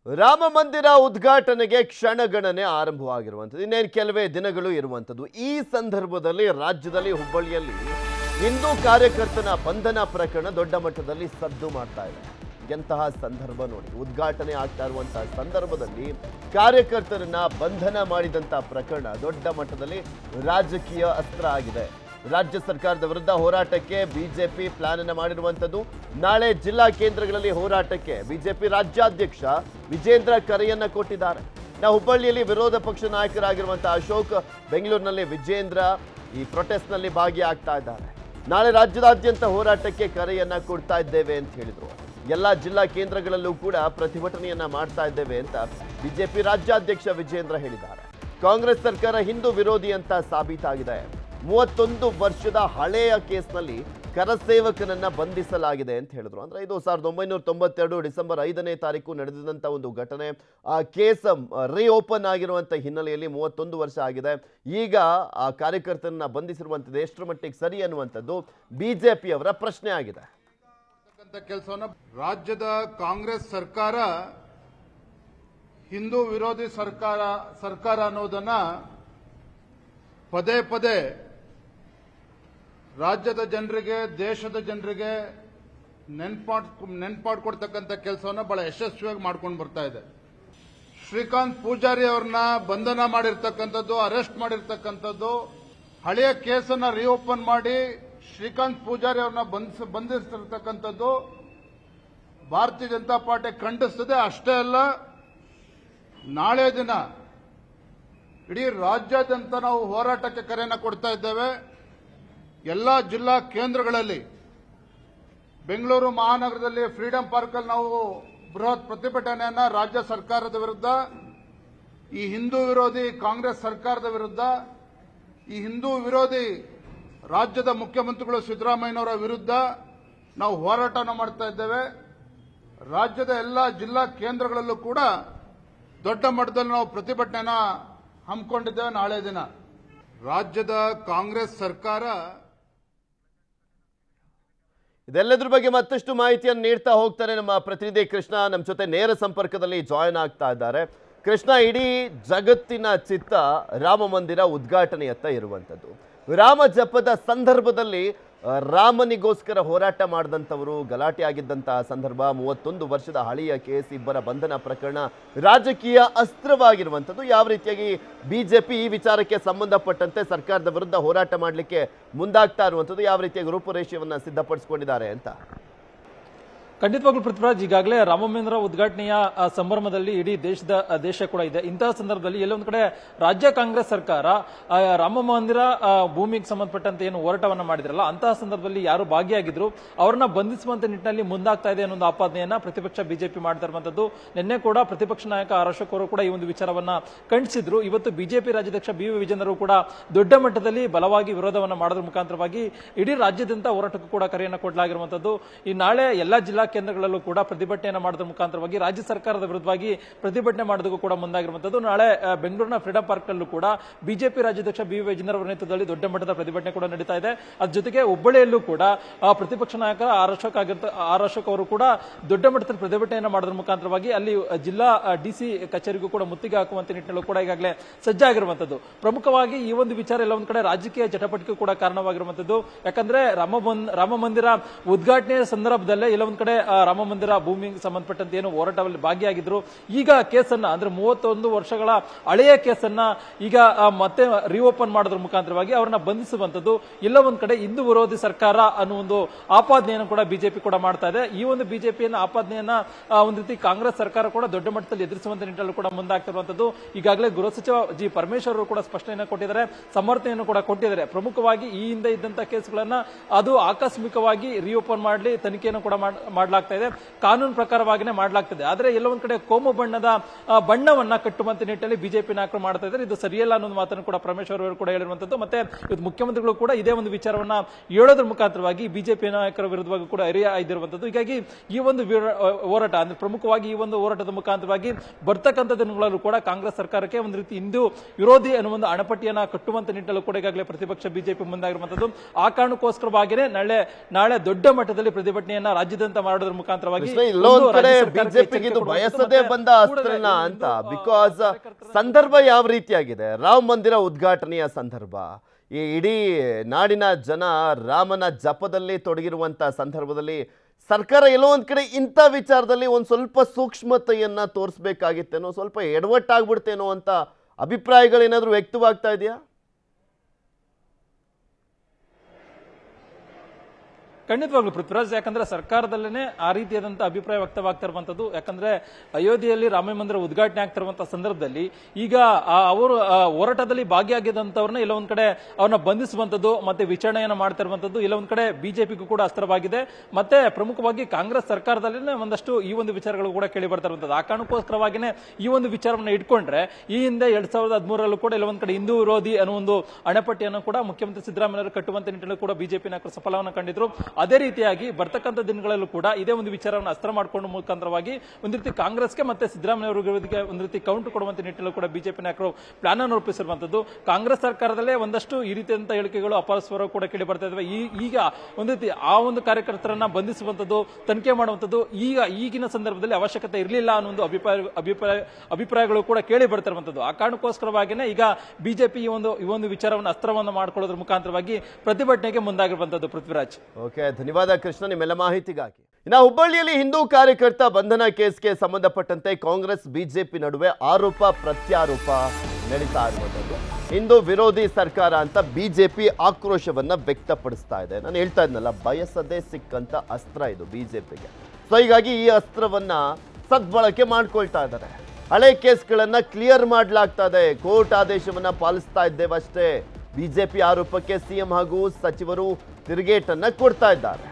ರಾಮ ಮಂದಿರ ಉದ್ಘಾಟನೆಗೆ ಕ್ಷಣಗಣನೆ ಆರಂಭವಾಗಿರುವಂಥದ್ದು ಇನ್ನೇನು ಕೆಲವೇ ದಿನಗಳು ಇರುವಂಥದ್ದು ಈ ಸಂದರ್ಭದಲ್ಲಿ ರಾಜ್ಯದಲ್ಲಿ ಹುಬ್ಬಳ್ಳಿಯಲ್ಲಿ ಹಿಂದೂ ಕಾರ್ಯಕರ್ತನ ಬಂಧನ ಪ್ರಕರಣ ದೊಡ್ಡ ಮಟ್ಟದಲ್ಲಿ ಸದ್ದು ಮಾಡ್ತಾ ಇದೆ ಎಂತಹ ಸಂದರ್ಭ ನೋಡಿ ಉದ್ಘಾಟನೆ ಆಗ್ತಾ ಇರುವಂತಹ ಸಂದರ್ಭದಲ್ಲಿ ಕಾರ್ಯಕರ್ತರನ್ನ ಬಂಧನ ಮಾಡಿದಂತಹ ಪ್ರಕರಣ ದೊಡ್ಡ ಮಟ್ಟದಲ್ಲಿ ರಾಜಕೀಯ ಅಸ್ತ್ರ ಆಗಿದೆ ರಾಜ್ಯ ಸರ್ಕಾರದ ವಿರುದ್ಧ ಹೋರಾಟಕ್ಕೆ ಬಿಜೆಪಿ ಪ್ಲಾನ್ ಅನ್ನ ಮಾಡಿರುವಂತದ್ದು ನಾಳೆ ಜಿಲ್ಲಾ ಕೇಂದ್ರಗಳಲ್ಲಿ ಹೋರಾಟಕ್ಕೆ ಬಿಜೆಪಿ ರಾಜ್ಯಾಧ್ಯಕ್ಷ ವಿಜೇಂದ್ರ ಕರೆಯನ್ನ ಕೊಟ್ಟಿದ್ದಾರೆ ನಾವು ಹುಬ್ಬಳ್ಳಿಯಲ್ಲಿ ವಿರೋಧ ಪಕ್ಷ ನಾಯಕರಾಗಿರುವಂತಹ ಅಶೋಕ್ ಬೆಂಗಳೂರಿನಲ್ಲಿ ವಿಜೇಂದ್ರ ಈ ಪ್ರೊಟೆಸ್ಟ್ ನಲ್ಲಿ ಭಾಗಿಯಾಗ್ತಾ ಇದ್ದಾರೆ ನಾಳೆ ರಾಜ್ಯದಾದ್ಯಂತ ಹೋರಾಟಕ್ಕೆ ಕರೆಯನ್ನ ಕೊಡ್ತಾ ಇದ್ದೇವೆ ಅಂತ ಹೇಳಿದ್ರು ಎಲ್ಲ ಜಿಲ್ಲಾ ಕೇಂದ್ರಗಳಲ್ಲೂ ಕೂಡ ಪ್ರತಿಭಟನೆಯನ್ನ ಮಾಡ್ತಾ ಇದ್ದೇವೆ ಅಂತ ಬಿಜೆಪಿ ರಾಜ್ಯಾಧ್ಯಕ್ಷ ವಿಜೇಂದ್ರ ಹೇಳಿದ್ದಾರೆ ಕಾಂಗ್ರೆಸ್ ಸರ್ಕಾರ ಹಿಂದೂ ವಿರೋಧಿ ಅಂತ ಸಾಬೀತಾಗಿದೆ ಮೂವತ್ತೊಂದು ವರ್ಷದ ಹಳೆಯ ಕೇಸ್ನಲ್ಲಿ ಕರಸೇವಕನನ್ನ ಬಂಧಿಸಲಾಗಿದೆ ಅಂತ ಹೇಳಿದ್ರು ಅಂದ್ರೆ ಇದು ಸಾವಿರದ ಒಂಬೈನೂರ ತೊಂಬತ್ತೆರಡು ಡಿಸೆಂಬರ್ ಐದನೇ ತಾರೀಕು ನಡೆದಿದಂತ ಒಂದು ಘಟನೆ ಆ ಕೇಸ್ ರೀಓಪನ್ ಆಗಿರುವಂತ ಹಿನ್ನೆಲೆಯಲ್ಲಿ ಮೂವತ್ತೊಂದು ವರ್ಷ ಆಗಿದೆ ಈಗ ಆ ಕಾರ್ಯಕರ್ತರನ್ನ ಬಂಧಿಸಿರುವಂಥದ್ದು ಎಷ್ಟರ ಮಟ್ಟಿಗೆ ಸರಿ ಅನ್ನುವಂಥದ್ದು ಬಿಜೆಪಿಯವರ ಪ್ರಶ್ನೆ ಆಗಿದೆ ಕೆಲಸವನ್ನ ರಾಜ್ಯದ ಕಾಂಗ್ರೆಸ್ ಸರ್ಕಾರ ಹಿಂದೂ ವಿರೋಧಿ ಸರ್ಕಾರ ಸರ್ಕಾರ ಅನ್ನೋದನ್ನ ಪದೇ ಪದೇ ರಾಜ್ಯದ ಜನರಿಗೆ ದೇಶದ ಜನರಿಗೆ ನೆನ್ಪಾಡ್ ನೆನ್ಪಾಡ್ಕೊಡ್ತಕ್ಕಂಥ ಕೆಲಸವನ್ನ ಬಹಳ ಯಶಸ್ವಿಯಾಗಿ ಮಾಡ್ಕೊಂಡು ಬರ್ತಾ ಇದೆ ಶ್ರೀಕಾಂತ್ ಪೂಜಾರಿ ಅವ್ರನ್ನ ಬಂಧನ ಮಾಡಿರ್ತಕ್ಕಂಥದ್ದು ಅರೆಸ್ಟ್ ಮಾಡಿರ್ತಕ್ಕಂಥದ್ದು ಹಳೆಯ ಕೇಸನ್ನ ರಿಓಪನ್ ಮಾಡಿ ಶ್ರೀಕಾಂತ್ ಪೂಜಾರಿ ಅವ್ರನ್ನ ಬಂಧಿಸ ಬಂಧಿಸಿರ್ತಕ್ಕಂಥದ್ದು ಭಾರತೀಯ ಜನತಾ ಪಾರ್ಟಿ ಖಂಡಿಸ್ತದೆ ಅಷ್ಟೇ ಅಲ್ಲ ನಾಳೆ ದಿನ ಇಡೀ ರಾಜ್ಯಾದ್ಯಂತ ನಾವು ಹೋರಾಟಕ್ಕೆ ಕರೆಯನ್ನು ಕೊಡ್ತಾ ಇದ್ದೇವೆ ಎಲ್ಲ ಜಿಲ್ಲಾ ಕೇಂದ್ರಗಳಲ್ಲಿ ಬೆಂಗಳೂರು ಮಹಾನಗರದಲ್ಲಿ ಫ್ರೀಡಂ ಪಾರ್ಕಲ್ಲಿ ನಾವು ಬೃಹತ್ ಪ್ರತಿಭಟನೆಯನ್ನ ರಾಜ್ಯ ಸರ್ಕಾರದ ವಿರುದ್ಧ ಈ ಹಿಂದೂ ವಿರೋಧಿ ಕಾಂಗ್ರೆಸ್ ಸರ್ಕಾರದ ವಿರುದ್ಧ ಈ ಹಿಂದೂ ವಿರೋಧಿ ರಾಜ್ಯದ ಮುಖ್ಯಮಂತ್ರಿಗಳು ಸಿದ್ದರಾಮಯ್ಯನವರ ವಿರುದ್ಧ ನಾವು ಹೋರಾಟನ ಮಾಡ್ತಾ ಇದ್ದೇವೆ ರಾಜ್ಯದ ಎಲ್ಲ ಜಿಲ್ಲಾ ಕೇಂದ್ರಗಳಲ್ಲೂ ಕೂಡ ದೊಡ್ಡ ಮಟ್ಟದಲ್ಲಿ ನಾವು ಪ್ರತಿಭಟನೆನ ಹಮ್ಮಿಕೊಂಡಿದ್ದೇವೆ ನಾಳೆ ದಿನ ರಾಜ್ಯದ ಕಾಂಗ್ರೆಸ್ ಸರ್ಕಾರ ಇದೆಲ್ಲದ್ರ ಬಗ್ಗೆ ಮತ್ತಷ್ಟು ಮಾಹಿತಿಯನ್ನು ನೀಡ್ತಾ ಹೋಗ್ತಾರೆ ನಮ್ಮ ಪ್ರತಿನಿಧಿ ಕೃಷ್ಣ ನಮ್ಮ ಜೊತೆ ನೇರ ಸಂಪರ್ಕದಲ್ಲಿ ಜಾಯಿನ್ ಆಗ್ತಾ ಇದ್ದಾರೆ ಕೃಷ್ಣ ಇಡೀ ಜಗತ್ತಿನ ಚಿತ್ತ ರಾಮ ಮಂದಿರ ಉದ್ಘಾಟನೆಯತ್ತ ಇರುವಂಥದ್ದು ರಾಮ ಜಪದ ಸಂದರ್ಭದಲ್ಲಿ ಆ, ರಾಮನಿಗೋಸ್ಕರ ಹೋರಾಟ ಮಾಡಿದಂಥವರು ಗಲಾಟೆ ಆಗಿದ್ದಂತಹ ಸಂದರ್ಭ ಮೂವತ್ತೊಂದು ವರ್ಷದ ಹಳೆಯ ಕೇಸ್ ಇಬ್ಬರ ಬಂಧನ ಪ್ರಕರಣ ರಾಜಕೀಯ ಅಸ್ತ್ರವಾಗಿರುವಂಥದ್ದು ಯಾವ ರೀತಿಯಾಗಿ ಬಿಜೆಪಿ ಈ ವಿಚಾರಕ್ಕೆ ಸಂಬಂಧಪಟ್ಟಂತೆ ಸರ್ಕಾರದ ವಿರುದ್ಧ ಹೋರಾಟ ಮಾಡಲಿಕ್ಕೆ ಮುಂದಾಗ್ತಾ ಇರುವಂಥದ್ದು ಯಾವ ರೀತಿಯಾಗಿ ರೂಪುರೇಷೆಯನ್ನ ಸಿದ್ಧಪಡಿಸಿಕೊಂಡಿದ್ದಾರೆ ಅಂತ ಖಂಡಿತವಾಗ್ಲೂ ಪೃಥ್ವಿರಾಜ್ ಈಗಾಗಲೇ ರಾಮಮಂದಿರ ಉದ್ಘಾಟನೆಯ ಆ, ಸಂಭ್ರಮದಲ್ಲಿ ಇಡೀ ದೇಶದ ಆ, ದೇಶ ಕೂಡ ಇದೆ ಇಂತಹ ಸಂದರ್ಭದಲ್ಲಿ ಎಲ್ಲೊಂದು ಕಡೆ ರಾಜ್ಯ ಕಾಂಗ್ರೆಸ್ ಸರ್ಕಾರ ಆ, ರಾಮ ಮಂದಿರ ಆ, ಭೂಮಿಗೆ ಸಂಬಂಧಪಟ್ಟಂತೆ ಏನು ಹೋರಾಟವನ್ನ ಮಾಡಿದ್ರಲ್ಲ ಅಂತಹ ಸಂದರ್ಭದಲ್ಲಿ ಯಾರು ಭಾಗಿಯಾಗಿದ್ರು ಅವರನ್ನ ಬಂಧಿಸುವಂತ ನಿಟ್ಟಿನಲ್ಲಿ ಮುಂದಾಗ್ತಾ ಇದೆ ಅನ್ನೋ ಒಂದು ಆಪಾದನೆಯನ್ನ ಪ್ರತಿಪಕ್ಷ ಬಿಜೆಪಿ ಮಾಡ್ತಾ ಇರುವಂತದ್ದು ನಿನ್ನೆ ಕೂಡ ಪ್ರತಿಪಕ್ಷ ನಾಯಕ ಆರ್ ಅಶೋಕ್ ಅವರು ಕೂಡ ಈ ಒಂದು ವಿಚಾರವನ್ನ ಖಂಡಿಸಿದ್ರು ಇವತ್ತು ಬಿಜೆಪಿ ರಾಜ್ಯಾಧ್ಯಕ್ಷ ಬಿ ವಿ ವಿಜೇಂದ್ರ ಕೂಡ ದೊಡ್ಡ ಮಟ್ಟದಲ್ಲಿ ಬಲವಾಗಿ ವಿರೋಧವನ್ನ ಮಾಡೋದ್ರ ಮುಖಾಂತರವಾಗಿ ಇಡೀ ರಾಜ್ಯಾದ್ಯಂತ ಹೋರಾಟಕ್ಕೂ ಕೂಡ ಕರೆಯನ್ನ ಕೊಡಲಾಗಿರುವಂತದ್ದು ಈ ನಾಳೆ ಎಲ್ಲಾ ಜಿಲ್ಲಾ ಕೇಂದ್ರಗಳಲ್ಲೂ ಕೂಡ ಪ್ರತಿಭಟನೆಯನ್ನ ಮಾಡೋದ್ರ ಮುಖಾಂತರವಾಗಿ ರಾಜ್ಯ ಸರ್ಕಾರದ ವಿರುದ್ಧವಾಗಿ ಪ್ರತಿಭಟನೆ ಮಾಡೋದಕ್ಕೂ ಕೂಡ ಮುಂದಾಗಿರುವಂತದ್ದು ನಾಳೆ ಆ, ಬೆಂಗಳೂರಿನ ಫ್ರೀಡಂ ಪಾರ್ಕ್ ನಲ್ಲೂ ಕೂಡ ಬಿಜೆಪಿ ರಾಜ್ಯಾಧ್ಯಕ್ಷ ಬಿ ವಿ ವಿಜೇಂದ್ರ ಅವರ ನೇತೃತ್ವದಲ್ಲಿ ದೊಡ್ಡ ಮಟ್ಟದ ಪ್ರತಿಭಟನೆ ಕೂಡ ನಡೀತಾ ಇದೆ ಅದ್ರ ಜೊತೆಗೆ ಹುಬ್ಬಳ್ಳಿಯಲ್ಲೂ ಕೂಡ ಆ, ಪ್ರತಿಪಕ್ಷ ನಾಯಕ ಆರ್ ಅಶೋಕ್ ಆಗಿರ್ತ ಆರ್ ಅಶೋಕ್ ಅವರು ಕೂಡ ದೊಡ್ಡ ಮಟ್ಟದ ಪ್ರತಿಭಟನೆಯನ್ನ ಮಾಡೋದ್ರ ಮುಖಾಂತರವಾಗಿ ಅಲ್ಲಿ ಆ, ಜಿಲ್ಲಾ ಡಿಸಿ ಕಚೇರಿಗೂ ಕೂಡ ಮುತ್ತಿಗೆ ಹಾಕುವಂತ ನಿಟ್ಟಿನಲ್ಲೂ ಕೂಡ ಈಗಾಗಲೇ ಸಜ್ಜಾಗಿರುವಂತದ್ದು ಪ್ರಮುಖವಾಗಿ ಈ ಒಂದು ವಿಚಾರ ಎಲ್ಲ ಒಂದ್ ಕಡೆ ರಾಜಕೀಯ ಚಟಪಟಿಕೆ ಕೂಡ ಕಾರಣವಾಗಿರುವಂತದ್ದು ಯಾಕಂದ್ರೆ ರಾಮ ಬನ್- ರಾಮ ಮಂದಿರ ಉದ್ಘಾಟನೆಯ ಸಂದರ್ಭದಲ್ಲೇ ಎಲ್ಲ ಒಂದ್ ಕಡೆ ಆ, ರಾಮ ಮಂದಿರ ಭೂಮಿಗೆ ಸಂಬಂಧಪಟ್ಟಂತೆ ಏನು ಹೋರಾಟದಲ್ಲಿ ಭಾಗಿಯಾಗಿದ್ರು ಈಗ ಕೇಸನ್ನ ಅಂದ್ರೆ ಮೂವತ್ತೊಂದು ವರ್ಷಗಳ ಹಳೆಯ ಕೇಸನ್ನ ಈಗ ಆ, ಮತ್ತೆ ರಿಓಪನ್ ಮಾಡೋದ್ರ ಮುಖಾಂತರವಾಗಿ ಅವರನ್ನ ಬಂಧಿಸುವಂತದ್ದು ಎಲ್ಲ ಒಂದ್ ಕಡೆ ಹಿಂದೂ ವಿರೋಧಿ ಸರ್ಕಾರ ಅನ್ನೋ ಒಂದು ಆಪಾದನೆಯನ್ನು ಕೂಡ ಬಿಜೆಪಿ ಕೂಡ ಮಾಡ್ತಾ ಇದೆ ಈ ಒಂದು ಬಿಜೆಪಿಯನ್ನ ಆಪಾದನೆಯನ್ನ ಆ, ಒಂದ್ ರೀತಿ ಕಾಂಗ್ರೆಸ್ ಸರ್ಕಾರ ಕೂಡ ದೊಡ್ಡ ಮಟ್ಟದಲ್ಲಿ ಎದುರಿಸುವಂತ ನಿಟ್ಟಿನಲ್ಲೂ ಕೂಡ ಮುಂದಾಗ್ತಿರುವಂತದ್ದು ಈಗಾಗಲೇ ಗೃಹ ಸಚಿವ ಜಿ ಪರಮೇಶ್ವರ್ ಅವರು ಕೂಡ ಸ್ಪಷ್ಟನೆಯನ್ನು ಕೊಟ್ಟಿದ್ದಾರೆ ಸಮರ್ಥನೆಯನ್ನು ಕೂಡ ಕೊಟ್ಟಿದ್ದಾರೆ ಪ್ರಮುಖವಾಗಿ ಈ ಹಿಂದೆ ಇದ್ದಂತ ಕೇಸ್ಗಳನ್ನ ಅದು ಆಕಸ್ಮಿಕವಾಗಿ ರಿಓಪನ್ ಮಾಡಲಿ ತನಿಖೆಯನ್ನು ಕೂಡ ಮಾಡ್- ಮಾಡ್ಲಾಗ್ತಾ ಇದೆ ಕಾನೂನು ಪ್ರಕಾರವಾಗಿನೇ ಮಾಡ್ಲಾಗ್ತದೆ ಆದ್ರೆ ಎಲ್ಲ ಒಂದ್ ಕಡೆ ಕೋಮು ಬಣ್ಣದ ಆ, ಬಣ್ಣವನ್ನ ಕಟ್ಟುವಂತ ನಿಟ್ಟಿನಲ್ಲಿ ಬಿಜೆಪಿ ನಾಯಕರು ಮಾಡ್ತಾ ಇದ್ದಾರೆ ಇದು ಸರಿಯಲ್ಲ ಅನ್ನೋ ಮಾತನ್ನು ಕೂಡ ಪರಮೇಶ್ವರ್ ಅವರು ಕೂಡ ಹೇಳಿರುವಂತದ್ದು ಮತ್ತೆ ಇವತ್ತು ಮುಖ್ಯಮಂತ್ರಿಗಳು ಕೂಡ ಇದೇ ಒಂದು ವಿಚಾರವನ್ನ ಹೇಳೋದ್ರ ಮುಖಾಂತರವಾಗಿ ಬಿಜೆಪಿ ನಾಯಕರ ವಿರುದ್ಧವಾಗಿ ಕೂಡ ಅರಿಯ ಇದ್ದಿರುವಂತದ್ದು ಹೀಗಾಗಿ ಈ ಒಂದು ವಿರ- ಹೋರಾಟ ಅಂದ್ರೆ ಪ್ರಮುಖವಾಗಿ ಈ ಒಂದು ಹೋರಾಟದ ಮುಖಾಂತರವಾಗಿ ಬರ್ತಕ್ಕಂಥ ದಿನಗಳಲ್ಲೂ ಕೂಡ ಕಾಂಗ್ರೆಸ್ ಸರ್ಕಾರಕ್ಕೆ ಒಂದು ರೀತಿ ಹಿಂದೂ ವಿರೋಧಿ ಅನ್ನೋ ಒಂದು ಅಣಪಟ್ಟಿಯನ್ನ ಕಟ್ಟುವಂತ ನಿಟ್ಟಿನಲ್ಲೂ ಕೂಡ ಈಗಾಗಲೇ ಪ್ರತಿಪಕ್ಷ ಬಿಜೆಪಿ ಮುಂದಾಗಿರುವಂತದ್ದು ಆ ಕಾರಣಕ್ಕೋಸ್ಕರವಾಗಿಯೇ ನಾಳೆ ನಾಳೆ ದೊಡ್ಡ ಮಟ್ಟದಲ್ಲಿ ಪ್ರತಿಭಟನೆಯನ್ನ ರಾಜ್ಯಾದ್ಯಂತ ಮಾಡೋದ್ರ ಮುಖಾಂತರವಾಗಿ ಕೃಷ್ಣ ಎಲ್ಲೋ ಒಂದು ಒಂದ್ ಕಡೆ ರಾಜ್ಯ ಸರ್ಕಾರಕ್ಕೆ ಬಿಜೆಪಿಗೆ ಇದು ಎಚ್ಚರಿಕೆ ಬಯಸದೇ ಕೊಡುವಂಥದ್ದು ಬಂದ ಮತ್ತೆ ಅಸ್ತ್ರನ ಕೂಡಲೇ ಅಂತ ಒಂದು, ಆ, ಬಿಕಾಸ್ ಕಾರ್ಯಕರ್ತರ- ಸಂದರ್ಭ ಯಾವ ರೀತಿಯಾಗಿದೆ ರಾಮ ಮಂದಿರ ಉದ್ಘಾಟನೆಯ ಸಂದರ್ಭ ಈ ಇಡೀ ನಾಡಿನ ಜನ ರಾಮನ ಜಪದಲ್ಲಿ ತೊಡಗಿರುವಂತ ಸಂದರ್ಭದಲ್ಲಿ ಸರ್ಕಾರ ಎಲ್ಲೋ ಒಂದ್ ಕಡೆ ಇಂಥ ವಿಚಾರದಲ್ಲಿ ಒಂದ್ ಸ್ವಲ್ಪ ಸೂಕ್ಷ್ಮತೆಯನ್ನ ತೋರಿಸ್ಬೇಕಾಗಿತ್ತೇನೋ ಸ್ವಲ್ಪ ಎಡವಟ್ಟಾಗ್ಬಿಡ್ತೇನೋ ಅಂತ ಅಭಿಪ್ರಾಯಗಳೇನಾದ್ರೂ ವ್ಯಕ್ತವಾಗ್ತಾ ಇದೆಯಾ ಖಂಡಿತವಾಗ್ಲು ಪೃಥ್ವಿರಾಜ್ ಯಾಕಂದ್ರೆ ಸರ್ಕಾರದಲ್ಲೇನೆ ಆ ರೀತಿಯಾದಂತ ಅಭಿಪ್ರಾಯ ವ್ಯಕ್ತವಾಗ್ತಿರುವಂತದ್ದು ಯಾಕಂದ್ರೆ ಅಯೋಧ್ಯೆಯಲ್ಲಿ ರಾಮ ಮಂದಿರ ಉದ್ಘಾಟನೆ ಆಗ್ತಿರುವಂತಹ ಸಂದರ್ಭದಲ್ಲಿ ಈಗ ಆ ಅವರು ಆ ಹೋರಾಟದಲ್ಲಿ ಭಾಗಿಯಾಗಿದ್ದಂತವ್ರನ್ನ ಎಲ್ಲ ಒಂದ್ ಕಡೆ ಅವ್ರನ್ನ ಬಂಧಿಸುವಂತದ್ದು ಮತ್ತೆ ವಿಚಾರಣೆಯನ್ನ ಮಾಡ್ತಿರುವಂತದ್ದು ಎಲ್ಲ ಒಂದ್ ಕಡೆ ಬಿಜೆಪಿಗೂ ಕೂಡ ಅಸ್ತ್ರವಾಗಿದೆ ಮತ್ತೆ ಪ್ರಮುಖವಾಗಿ ಕಾಂಗ್ರೆಸ್ ಸರ್ಕಾರದಲ್ಲಿನೇ ಒಂದಷ್ಟು ಈ ಒಂದು ವಿಚಾರಗಳು ಕೂಡ ಕೇಳಿ ಬರ್ತಾ ಇರುವಂತದ್ದು ಆ ಕಾರಣಕ್ಕೋಸ್ಕರವಾಗಿನೇ ಈ ಒಂದು ವಿಚಾರವನ್ನ ಇಟ್ಕೊಂಡ್ರೆ ಈ ಹಿಂದೆ ಎರಡ್ ಸಾವಿರದ ಹದಿಮೂರರಲ್ಲೂ ಕೂಡ ಎಲ್ಲ ಒಂದ್ ಕಡೆ ಹಿಂದೂ ವಿರೋಧಿ ಅನ್ನೋ ಒಂದು ಅಣೆಪಟ್ಟಿಯನ್ನು ಕೂಡ ಮುಖ್ಯಮಂತ್ರಿ ಸಿದ್ದರಾಮಯ್ಯ ಕಟ್ಟುವಂತ ನಿಟ್ಟಿನಲ್ಲಿ ಕೂಡ ಬಿಜೆಪಿ ನಾಯಕರು ಸಫಲವನ್ನು ಕಂಡಿದ್ರು ಅದೇ ರೀತಿಯಾಗಿ ಬರ್ತಕ್ಕಂಥ ದಿನಗಳಲ್ಲೂ ಕೂಡ ಇದೇ ಒಂದು ವಿಚಾರವನ್ನು ಅಸ್ತ್ರ ಮಾಡಿಕೊಂಡು ಮುಖಾಂತರವಾಗಿ ಒಂದು ರೀತಿ ಕಾಂಗ್ರೆಸ್ಗೆ ಮತ್ತೆ ಸಿದ್ದರಾಮಯ್ಯ ಅವರ ವಿರೋಧಿಗೆ ಒಂದು ರೀತಿ ಕೌಂಟರ್ ಕೊಡುವಂತ ನಿಟ್ಟಿನಲ್ಲಿ ಕೂಡ ಬಿಜೆಪಿ ನಾಯಕರು ಪ್ಲಾನ್ ಅನ್ನು ರೂಪಿಸಿರುವಂತದ್ದು ಕಾಂಗ್ರೆಸ್ ಸರ್ಕಾರದಲ್ಲೇ ಒಂದಷ್ಟು ಈ ರೀತಿಯಂತ ಹೇಳಿಕೆಗಳು ಅಪಸ್ವರ ಕೂಡ ಕೇಳಿ ಬರ್ತಾ ಇದಾವೆ ಈ ಈಗ ಒಂದು ರೀತಿ ಆ ಒಂದು ಕಾರ್ಯಕರ್ತರನ್ನ ಬಂಧಿಸುವಂತದ್ದು ತನಿಖೆ ಮಾಡುವಂತದ್ದು ಈಗ ಈಗಿನ ಸಂದರ್ಭದಲ್ಲಿ ಅವಶ್ಯಕತೆ ಇರಲಿಲ್ಲ ಅನ್ನೋ ಒಂದು ಅಭಿಪ್ರಾಯ ಅಭಿಪ್ರಾಯ ಅಭಿಪ್ರಾಯಗಳು ಕೂಡ ಕೇಳಿ ಬರ್ತಿರುವಂತದ್ದು ಆ ಕಾರಣಕ್ಕೋಸ್ಕರವಾಗಿನೇ ಈಗ ಬಿಜೆಪಿ ಈ ಒಂದು ಈ ಒಂದು ವಿಚಾರವನ್ನು ಅಸ್ತ್ರವನ್ನು ಮಾಡ್ಕೊಳ್ಳೋದ್ರ ಮುಖಾಂತರವಾಗಿ ಪ್ರತಿಭಟನೆಗೆ ಮುಂದಾಗಿರುವಂತದ್ದು ಪೃಥ್ವಿರಾಜ್ ಓಕೆ ಧನ್ಯವಾದ ಕೃಷ್ಣ ನಿಮ್ಮೆಲ್ಲ ಮಾಹಿತಿಗಾಗಿ ಇನ್ನು ಹುಬ್ಬಳ್ಳಿಯಲ್ಲಿ ಹಿಂದೂ ಕಾರ್ಯಕರ್ತ ಬಂಧನ ಕೇಸ್ಗೆ ಸಂಬಂಧಪಟ್ಟಂತೆ ಕಾಂಗ್ರೆಸ್ ಬಿಜೆಪಿ ನಡುವೆ ಆರೋಪ ಪ್ರತ್ಯಾರೋಪ ನಡೀತಾ ಇರುವಂಥದ್ದು ಹಿಂದೂ ವಿರೋಧಿ ಸರ್ಕಾರ ಅಂತ ಬಿಜೆಪಿ ಆಕ್ರೋಶವನ್ನ ವ್ಯಕ್ತಪಡಿಸ್ತಾ ಇದೆ ನಾನು ಹೇಳ್ತಾ ಇದ್ನಲ್ಲ ಬಯಸದೇ ಸಿಕ್ಕಂತ ಅಸ್ತ್ರ ಇದು ಬಿಜೆಪಿಗೆ ಸೊ ಹೀಗಾಗಿ ಈ ಅಸ್ತ್ರವನ್ನ ಸದ್ಬಳಕೆ ಮಾಡ್ಕೊಳ್ತಾ ಇದ್ದಾರೆ ಹಳೆ ಕೇಸ್ಗಳನ್ನ ಕ್ಲಿಯರ್ ಮಾಡಲಾಗ್ತಾ ಇದೆ ಕೋರ್ಟ್ ಆದೇಶವನ್ನ ಪಾಲಿಸ್ತಾ ಇದ್ದೇವಷ್ಟೇ ಬಿಜೆಪಿ ಆರೋಪಕ್ಕೆ ಸಿಎಂ ಹಾಗೂ ಸಚಿವರು ತಿರುಗೇಟನ್ನ ಕೊಡ್ತಾ ಇದ್ದಾರೆ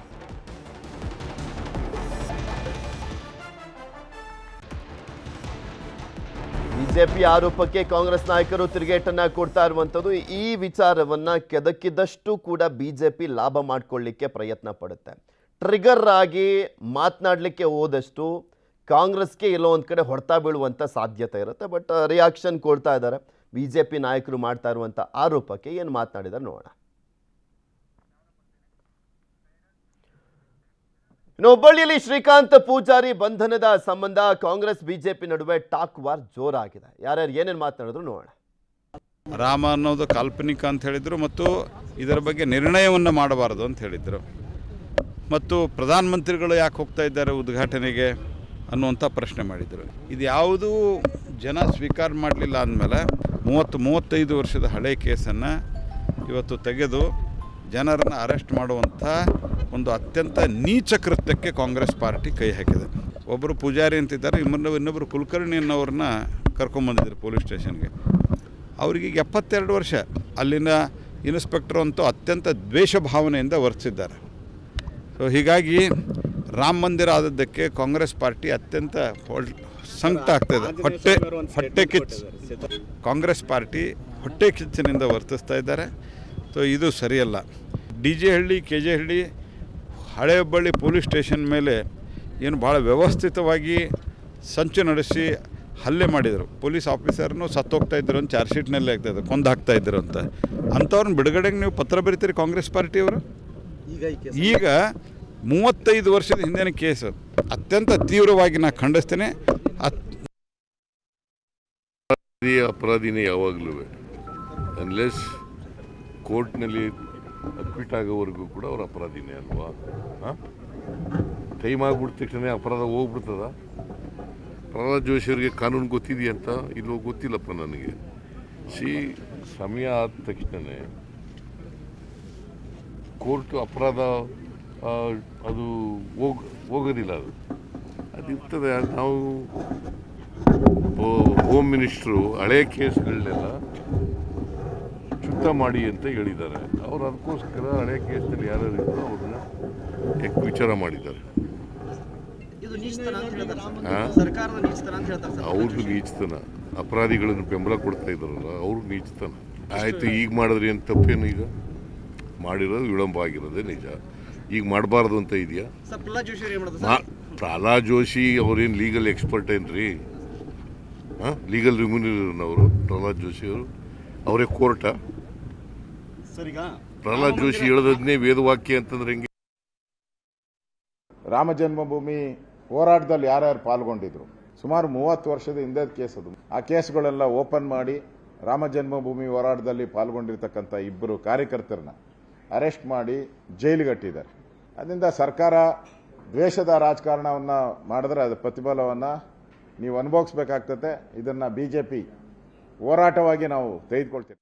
ಬಿಜೆಪಿ ಆರೋಪಕ್ಕೆ ಕಾಂಗ್ರೆಸ್ ನಾಯಕರು ತಿರುಗೇಟನ್ನ ಕೊಡ್ತಾ ಇರುವಂಥದ್ದು ಈ ವಿಚಾರವನ್ನ ಕೆದಕಿದಷ್ಟು ಕೂಡ ಬಿಜೆಪಿ ಲಾಭ ಮಾಡ್ಕೊಳ್ಳಿಕ್ಕೆ ಪ್ರಯತ್ನ ಪಡುತ್ತೆ ಟ್ರಿಗರ್ ಆಗಿ ಮಾತನಾಡಲಿಕ್ಕೆ ಹೋದಷ್ಟು ಕಾಂಗ್ರೆಸ್ಗೆ ಎಲ್ಲೋ ಒಂದು ಕಡೆ ಹೊಡೆತ ಬೀಳುವಂಥ ಸಾಧ್ಯತೆ ಇರುತ್ತೆ ಬಟ್ ರಿಯಾಕ್ಷನ್ ಕೊಡ್ತಾ ಇದ್ದಾರೆ ಬಿಜೆಪಿ ನಾಯಕರು ಮಾಡ್ತಾ ಇರುವಂಥ ಆರೋಪಕ್ಕೆ ಏನು ಮಾತನಾಡಿದ್ದಾರೆ ನೋಡೋಣ ಇನ್ನು ಹುಬ್ಬಳ್ಳಿಯಲ್ಲಿ ಶ್ರೀಕಾಂತ್ ಪೂಜಾರಿ ಬಂಧನದ ಸಂಬಂಧ ಕಾಂಗ್ರೆಸ್ ಬಿಜೆಪಿ ನಡುವೆ ಟಾಕ್ ವಾರ್ ಜೋರಾಗಿದೆ ಯಾರ್ಯಾರು ಏನೇನು ಮಾತನಾಡಿದ್ರು ನೋಡೋಣ ರಾಮ ಅನ್ನೋದು ಕಾಲ್ಪನಿಕ ಅಂತ ಹೇಳಿದರು ಮತ್ತು ಇದರ ಬಗ್ಗೆ ನಿರ್ಣಯವನ್ನು ಮಾಡಬಾರದು ಅಂತ ಹೇಳಿದರು ಮತ್ತು ಪ್ರಧಾನಮಂತ್ರಿಗಳು ಯಾಕೆ ಹೋಗ್ತಾ ಇದ್ದಾರೆ ಉದ್ಘಾಟನೆಗೆ ಅನ್ನುವಂಥ ಪ್ರಶ್ನೆ ಮಾಡಿದರು ಇದು ಯಾವುದೂ ಜನ ಸ್ವೀಕಾರ ಮಾಡಲಿಲ್ಲ ಅಂದಮೇಲೆ ಮೂವತ್ತು ಮೂವತ್ತೈದು ವರ್ಷದ ಹಳೆ ಕೇಸನ್ನು ಇವತ್ತು ತೆಗೆದು ಜನರನ್ನು ಅರೆಸ್ಟ್ ಮಾಡುವಂಥ ಒಂದು ಅತ್ಯಂತ ನೀಚ ಕೃತ್ಯಕ್ಕೆ ಕಾಂಗ್ರೆಸ್ ಪಾರ್ಟಿ ಕೈ ಹಾಕಿದೆ ಒಬ್ಬರು ಪೂಜಾರಿ ಅಂತಿದ್ದಾರೆ ಇನ್ನೊಬ್ಬರು ಇನ್ನೊಬ್ಬರು ಕುಲಕರ್ಣಿ ಅನ್ನೋರನ್ನ ಕರ್ಕೊಂಬಂದಿದ್ರು ಪೊಲೀಸ್ ಸ್ಟೇಷನ್ಗೆ ಅವ್ರಿಗೆ ಈಗ ಎಪ್ಪತ್ತೆರಡು ವರ್ಷ ಅಲ್ಲಿನ ಇನ್ಸ್ಪೆಕ್ಟರ್ ಅಂತೂ ಅತ್ಯಂತ ದ್ವೇಷ ಭಾವನೆಯಿಂದ ವರ್ತಿಸಿದ್ದಾರೆ ಸೊ ಹೀಗಾಗಿ ರಾಮ ಮಂದಿರ ಆದದ್ದಕ್ಕೆ ಕಾಂಗ್ರೆಸ್ ಪಾರ್ಟಿ ಅತ್ಯಂತ ಹೊಳ್- ಸಂಕಟ ಆಗ್ತಾಯಿದೆ ಹೊಟ್ಟೆ ಹೊಟ್ಟೆ ಕಿಚ್ಚು ಕಾಂಗ್ರೆಸ್ ಪಾರ್ಟಿ ಹೊಟ್ಟೆ ಕಿಚ್ಚಿನಿಂದ ವರ್ತಿಸ್ತಾ ಇದ್ದಾರೆ ಸೊ ಇದು ಸರಿಯಲ್ಲ D J Halli K J Halli ಹಳೆ ಹುಬ್ಬಳ್ಳಿ ಪೊಲೀಸ್ ಸ್ಟೇಷನ್ ಮೇಲೆ ಏನು ಭಾಳ ವ್ಯವಸ್ಥಿತವಾಗಿ ಸಂಚು ನಡೆಸಿ ಹಲ್ಲೆ ಮಾಡಿದರು ಪೊಲೀಸ್ ಆಫೀಸರ್ನು ಸತ್ತೋಗ್ತಾ ಇದ್ರು ಅಂತ ಚಾರ್ಜ್ ಶೀಟ್ನಲ್ಲಿ ಆಗ್ತಾಯಿದ್ರು ಕೊಂದು ಹಾಕ್ತಾ ಇದ್ರು ಅಂತ ಅಂಥವ್ರನ್ನ ಬಿಡುಗಡೆಗೆ ನೀವು ಪತ್ರ ಬರೀತೀರಿ ಕಾಂಗ್ರೆಸ್ ಪಾರ್ಟಿಯವರು ಈಗ ಮೂವತ್ತೈದು ವರ್ಷದ ಹಿಂದಿನ ಕೇಸು ಅತ್ಯಂತ ತೀವ್ರವಾಗಿ ನಾನು ಖಂಡಿಸ್ತೇನೆ ಅತ್ ಅಪರಾಧಿ ಅಪರಾಧಿನೇ ಯಾವಾಗಲೂ ಅನ್ಲೆಸ್ ಕೋರ್ಟ್ನಲ್ಲಿ ಅಕ್ವಿಟ್ ಆಗೋವರೆಗೂ ಕೂಡ ಅವ್ರ ಅಪರಾಧಿನೇ ಅಲ್ವಾ ಟೈಮ್ ಆಗ್ಬಿಟ್ಟ ತಕ್ಷಣ ಅಪರಾಧ ಹೋಗ್ಬಿಡ್ತದ ಪ್ರಹ್ಲಾದ್ ಜೋಶಿಯವರಿಗೆ ಕಾನೂನು ಗೊತ್ತಿದೆಯಂತ ಇಲ್ಲೋ ಗೊತ್ತಿಲ್ಲಪ್ಪ ನನಗೆ ಸಿ ಸಮಯ ಆದ ತಕ್ಷಣವೇ ಕೋರ್ಟ್ ಅಪರಾಧ ಆ, ಅದು ಹೋಗ್ ಹೋಗೋದಿಲ್ಲ ಅದು ಅದು ಇರ್ತದೆ ನಾವು ಹೋ- ಹೋಮ್ ಮಿನಿಸ್ಟ್ರು ಹಳೆ ಕೇಸ್ಗಳನ್ನೆಲ್ಲ ಶುದ್ಧ ಮಾಡಿ ಅಂತ ಹೇಳಿದ್ದಾರೆ ಅವ್ರು ಅದಕ್ಕೋಸ್ಕರ ಹಳೆ ಕೇಸ್ನಲ್ಲಿ ಯಾರ್ಯಾರು ಇದ್ರು ಅವ್ರನ್ನ ಎಕ್ ವಿಚಾರ ಮಾಡಿದ್ದಾರೆ ಇದು ನೀಚತನ ಅಂತ ಹೇಳ್ತಾರೆ ಸರ್. ಹಾ? ಸರ್ಕಾರದ ನೀಚತನ ಅಂತ ಹೇಳ್ತಾರೆ ಸರ್ ಅವ್ರದ್ದು ನೀಚತನ ಅಪರಾಧಿಗಳನ್ನು ಬೆಂಬಲ ಕೊಡ್ತಾ ಇದ್ದಾರಲ್ಲ ಅವ್ರು ನೀಚತನ ಆಯ್ತು ಈಗ ಮಾಡಿದ್ರಿ ಅಂತ ತಪ್ಪೇನು ಈಗ ಮಾಡಿರೋದು ವಿಳಂಬ ಆಗಿರೋದೇ ನಿಜ ಈಗ ಮಾಡಬಾರ್ದು ಅಂತ ಇದೆಯಾ ಸರ್ ಪ್ರಹ್ಲಾದ್ ಜೋಶಿ ಅವ್ರು ಏನ್ ಮಾಡೋದು ಮಾ ಸರ್ ಪ್ರಹ್ಲಾದ್ ಜೋಶಿ ಅವ್ರೇನು ಲೀಗಲ್ ಎಕ್ಸ್ಪರ್ಟ್ ಏನ್ರಿ ಹಾಂ ಲೀಗಲ್ ರಿಮ್ಯೂನರ್ ಪ್ರಹ್ಲಾದ್ ಜೋಶಿ ಅವರು ಅವರೇ ಕೋರ್ಟಾ ಸರ್ ಈಗ ಪ್ರಹ್ಲಾದ್ ಜೋಶಿ ಹೇಳೋದನ್ನೇ ವೇದವಾಕ್ಯ ಅಂತಂದ್ರೆ ಹೆಂಗೆ ರಾಮ ಜನ್ಮಭೂಮಿ ಹೋರಾಟದಲ್ಲಿ ಯಾರ್ಯಾರು ಪಾಲ್ಗೊಂಡಿದ್ರು ಸುಮಾರು ಮೂವತ್ತು ವರ್ಷದ ಹಿಂದೆ ಕೇಸ್ ಅದು ಆ ಕೇಸ್ಗಳೆಲ್ಲ ಓಪನ್ ಮಾಡಿ ರಾಮ ಜನ್ಮಭೂಮಿ ಹೋರಾಟದಲ್ಲಿ ಪಾಲ್ಗೊಂಡಿರ್ತಕ್ಕಂಥ ಇಬ್ಬರು ಕಾರ್ಯಕರ್ತರನ್ನ ಅರೆಸ್ಟ್ ಮಾಡಿ ಜೈಲಿಗಟ್ಟಿದ್ದಾರೆ ಅದರಿಂದ ಸರ್ಕಾರ ದ್ವೇಷದ ರಾಜಕಾರಣವನ್ನ ಮಾಡಿದ್ರೆ ಅದು ಪ್ರತಿಫಲವನ್ನ ನೀವು ಅನುಭವಿಸ್ಬೇಕಾಗ್ತದೆ ಇದನ್ನ ಬಿಜೆಪಿ ಹೋರಾಟವಾಗಿ ನಾವು ತೆಗೆದುಕೊಳ್ತೀವಿ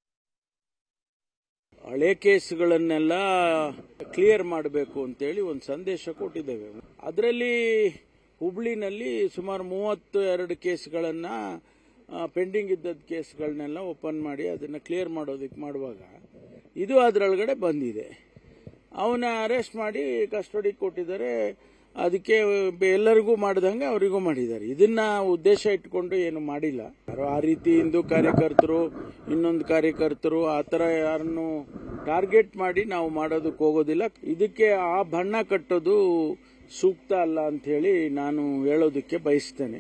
ಹಳೆ ಕೇಸ್ಗಳನ್ನೆಲ್ಲ ಕ್ಲಿಯರ್ ಮಾಡಬೇಕು ಅಂತೇಳಿ ಒಂದು ಸಂದೇಶ ಕೊಟ್ಟಿದ್ದೇವೆ ಅದರಲ್ಲಿ ಹುಬ್ಳಿನಲ್ಲಿ ಸುಮಾರು ಮೂವತ್ತು ಎರಡು ಕೇಸ್ಗಳನ್ನ ಪೆಂಡಿಂಗ್ ಇದ್ದದ ಕೇಸ್ಗಳನ್ನೆಲ್ಲ ಓಪನ್ ಮಾಡಿ ಅದನ್ನು ಕ್ಲಿಯರ್ ಮಾಡೋದಕ್ಕೆ ಮಾಡುವಾಗ ಇದು ಅದರೊಳಗಡೆ ಬಂದಿದೆ ಅವನ ಅರೆಸ್ಟ್ ಮಾಡಿ ಕಸ್ಟಡಿಗೆ ಕೊಟ್ಟಿದ್ದಾರೆ ಅದಕ್ಕೆ ಎಲ್ಲರಿಗೂ ಮಾಡಿದಂಗೆ ಅವರಿಗೂ ಮಾಡಿದ್ದಾರೆ ಇದನ್ನ ಉದ್ದೇಶ ಇಟ್ಕೊಂಡು ಏನು ಮಾಡಿಲ್ಲ ಯಾರೋ ಆ ರೀತಿ ಹಿಂದೂ ಕಾರ್ಯಕರ್ತರು ಇನ್ನೊಂದು ಕಾರ್ಯಕರ್ತರು ಆ ಥರ ಯಾರನ್ನು ಟಾರ್ಗೆಟ್ ಮಾಡಿ ನಾವು ಮಾಡೋದಕ್ಕೆ ಹೋಗೋದಿಲ್ಲ ಇದಕ್ಕೆ ಆ ಬಣ್ಣ ಕಟ್ಟೋದು ಸೂಕ್ತ ಅಲ್ಲ ಅಂತ ಹೇಳಿ ನಾನು ಹೇಳೋದಕ್ಕೆ ಬಯಸ್ತೇನೆ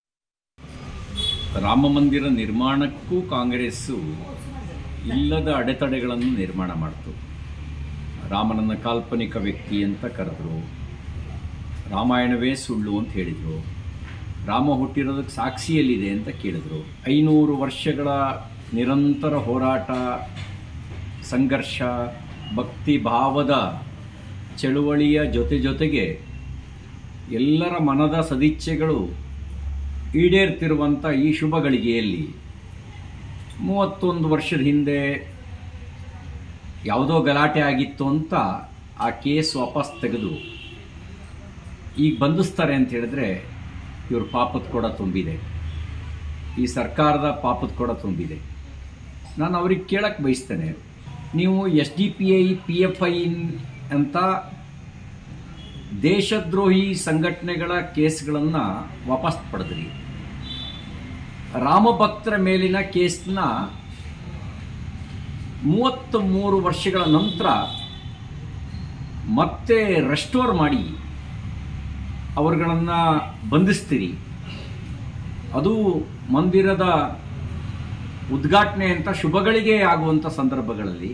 ರಾಮ ಮಂದಿರ ನಿರ್ಮಾಣಕ್ಕೂ ಕಾಂಗ್ರೆಸ್ಸು ಇಲ್ಲದ ಅಡೆತಡೆಗಳನ್ನು ನಿರ್ಮಾಣ ಮಾಡಿತು ರಾಮನನ್ನ ಕಾಲ್ಪನಿಕ ವ್ಯಕ್ತಿ ಅಂತ ಕರೆದ್ರು ರಾಮಾಯಣವೇ ಸುಳ್ಳು ಅಂತ ಹೇಳಿದರು ರಾಮ ಹುಟ್ಟಿರೋದಕ್ಕೆ ಸಾಕ್ಷಿಯಲ್ಲಿದೆ ಅಂತ ಕೇಳಿದರು ಐನೂರು ವರ್ಷಗಳ ನಿರಂತರ ಹೋರಾಟ ಸಂಘರ್ಷ ಭಕ್ತಿ ಭಾವದ ಚಳುವಳಿಯ ಜೊತೆ ಜೊತೆಗೆ ಎಲ್ಲರ ಮನದ ಸದಿಚ್ಛೆಗಳು ಈಡೇರ್ತಿರುವಂಥ ಈ ಶುಭ ಗಳಿಗೆಯಲ್ಲಿ ಮೂವತ್ತೊಂದು ವರ್ಷದ ಹಿಂದೆ ಯಾವುದೋ ಗಲಾಟೆ ಆಗಿತ್ತು ಅಂತ ಆ ಕೇಸ್ ವಾಪಸ್ ತೆಗೆದು ಈಗ ಬಂಧಿಸ್ತಾರೆ ಅಂತ ಹೇಳಿದ್ರೆ ಇವ್ರ ಪಾಪದ ಕೂಡ ತುಂಬಿದೆ ಈ ಸರ್ಕಾರದ ಪಾಪದ ಕೂಡ ತುಂಬಿದೆ ನಾನು ಅವ್ರಿಗೆ ಕೇಳಕ್ಕೆ ಬಯಸ್ತೇನೆ ನೀವು S D P I P F I ಅಂತ ದೇಶದ್ರೋಹಿ ಸಂಘಟನೆಗಳ ಕೇಸ್ಗಳನ್ನು ವಾಪಸ್ ಪಡೆದ್ರಿ ರಾಮಭಕ್ತರ ಮೇಲಿನ ಕೇಸ್ನ ಮೂವತ್ತ ಮೂರು ವರ್ಷಗಳ ನಂತರ ಮತ್ತೆ ರೆಸ್ಟೋರ್ ಮಾಡಿ ಅವರುಗಳನ್ನು ಬಂಧಿಸ್ತೀರಿ ಅದು ಮಂದಿರದ ಉದ್ಘಾಟನೆ ಅಂತ ಶುಭಗಳಿಗೆ ಆಗುವಂಥ ಸಂದರ್ಭಗಳಲ್ಲಿ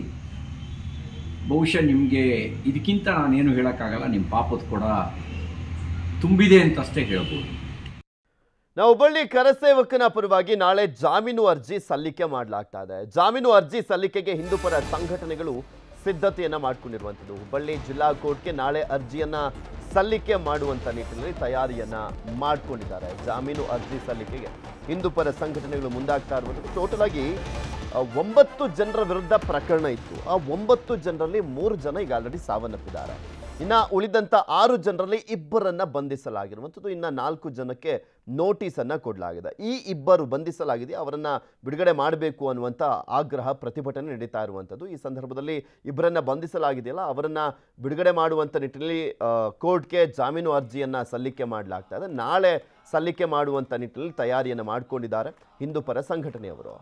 ಬಹುಶಃ ನಿಮಗೆ ಇದಕ್ಕಿಂತ ನಾನೇನು ಹೇಳೋಕ್ಕಾಗಲ್ಲ ನಿಮ್ಮ ಪಾಪದ ಕೂಡ ತುಂಬಿದೆ ಅಂತಷ್ಟೇ ಹೇಳ್ಬೋದು ನಾವು ಹುಬ್ಬಳ್ಳಿ ಕರಸೇವಕನ ಪರವಾಗಿ ನಾಳೆ ಜಾಮೀನು ಅರ್ಜಿ ಸಲ್ಲಿಕೆ ಮಾಡಲಾಗ್ತಾ ಇದೆ ಜಾಮೀನು ಅರ್ಜಿ ಸಲ್ಲಿಕೆಗೆ ಹಿಂದೂಪರ ಸಂಘಟನೆಗಳು ಸಿದ್ಧತೆಯನ್ನ ಮಾಡ್ಕೊಂಡಿರುವಂಥದ್ದು ಹುಬ್ಬಳ್ಳಿ ಜಿಲ್ಲಾ ಕೋರ್ಟ್ಗೆ ನಾಳೆ ಅರ್ಜಿಯನ್ನ ಸಲ್ಲಿಕೆ ಮಾಡುವಂತ ನಿಟ್ಟಿನಲ್ಲಿ ತಯಾರಿಯನ್ನ ಮಾಡ್ಕೊಂಡಿದ್ದಾರೆ ಜಾಮೀನು ಅರ್ಜಿ ಸಲ್ಲಿಕೆಗೆ ಹಿಂದೂಪರ ಸಂಘಟನೆಗಳು ಮುಂದಾಗ್ತಾ ಇರುವಂಥದ್ದು ಟೋಟಲ್ ಆಗಿ ಆ, ಒಂಬತ್ತು ಜನರ ವಿರುದ್ಧ ಪ್ರಕರಣ ಇತ್ತು ಆ ಒಂಬತ್ತು ಜನರಲ್ಲಿ ಮೂರು ಜನ ಈಗ ಆಲ್ರೆಡಿ ಸಾವನ್ನಪ್ಪಿದ್ದಾರೆ ಇನ್ನ ಉಳಿದಂತ ಆರು ಜನರಲ್ಲಿ ಇಬ್ಬರನ್ನ ಬಂಧಿಸಲಾಗಿರುವಂಥದ್ದು ಇನ್ನ ನಾಲ್ಕು ಜನಕ್ಕೆ ನೋಟಿಸ್ ಅನ್ನ ಕೊಡಲಾಗಿದೆ ಈ ಇಬ್ಬರು ಬಂಧಿಸಲಾಗಿದೆ ಅವರನ್ನ ಬಿಡುಗಡೆ ಮಾಡಬೇಕು ಅನ್ನುವಂಥ ಆಗ್ರಹ ಪ್ರತಿಭಟನೆ ನಡೀತಾ ಇರುವಂಥದ್ದು ಈ ಸಂದರ್ಭದಲ್ಲಿ ಇಬ್ಬರನ್ನ ಬಂಧಿಸಲಾಗಿದೆಯಲ್ಲ ಅವರನ್ನ ಬಿಡುಗಡೆ ಮಾಡುವಂಥ ನಿಟ್ಟಿನಲ್ಲಿ ಆ, ಕೋರ್ಟ್ಗೆ ಜಾಮೀನು ಅರ್ಜಿಯನ್ನ ಸಲ್ಲಿಕೆ ಮಾಡಲಾಗ್ತಾ ಇದೆ ನಾಳೆ ಸಲ್ಲಿಕೆ ಮಾಡುವಂಥ ನಿಟ್ಟಿನಲ್ಲಿ ತಯಾರಿಯನ್ನು ಮಾಡಿಕೊಂಡಿದ್ದಾರೆ ಹಿಂದೂಪರ ಸಂಘಟನೆಯವರು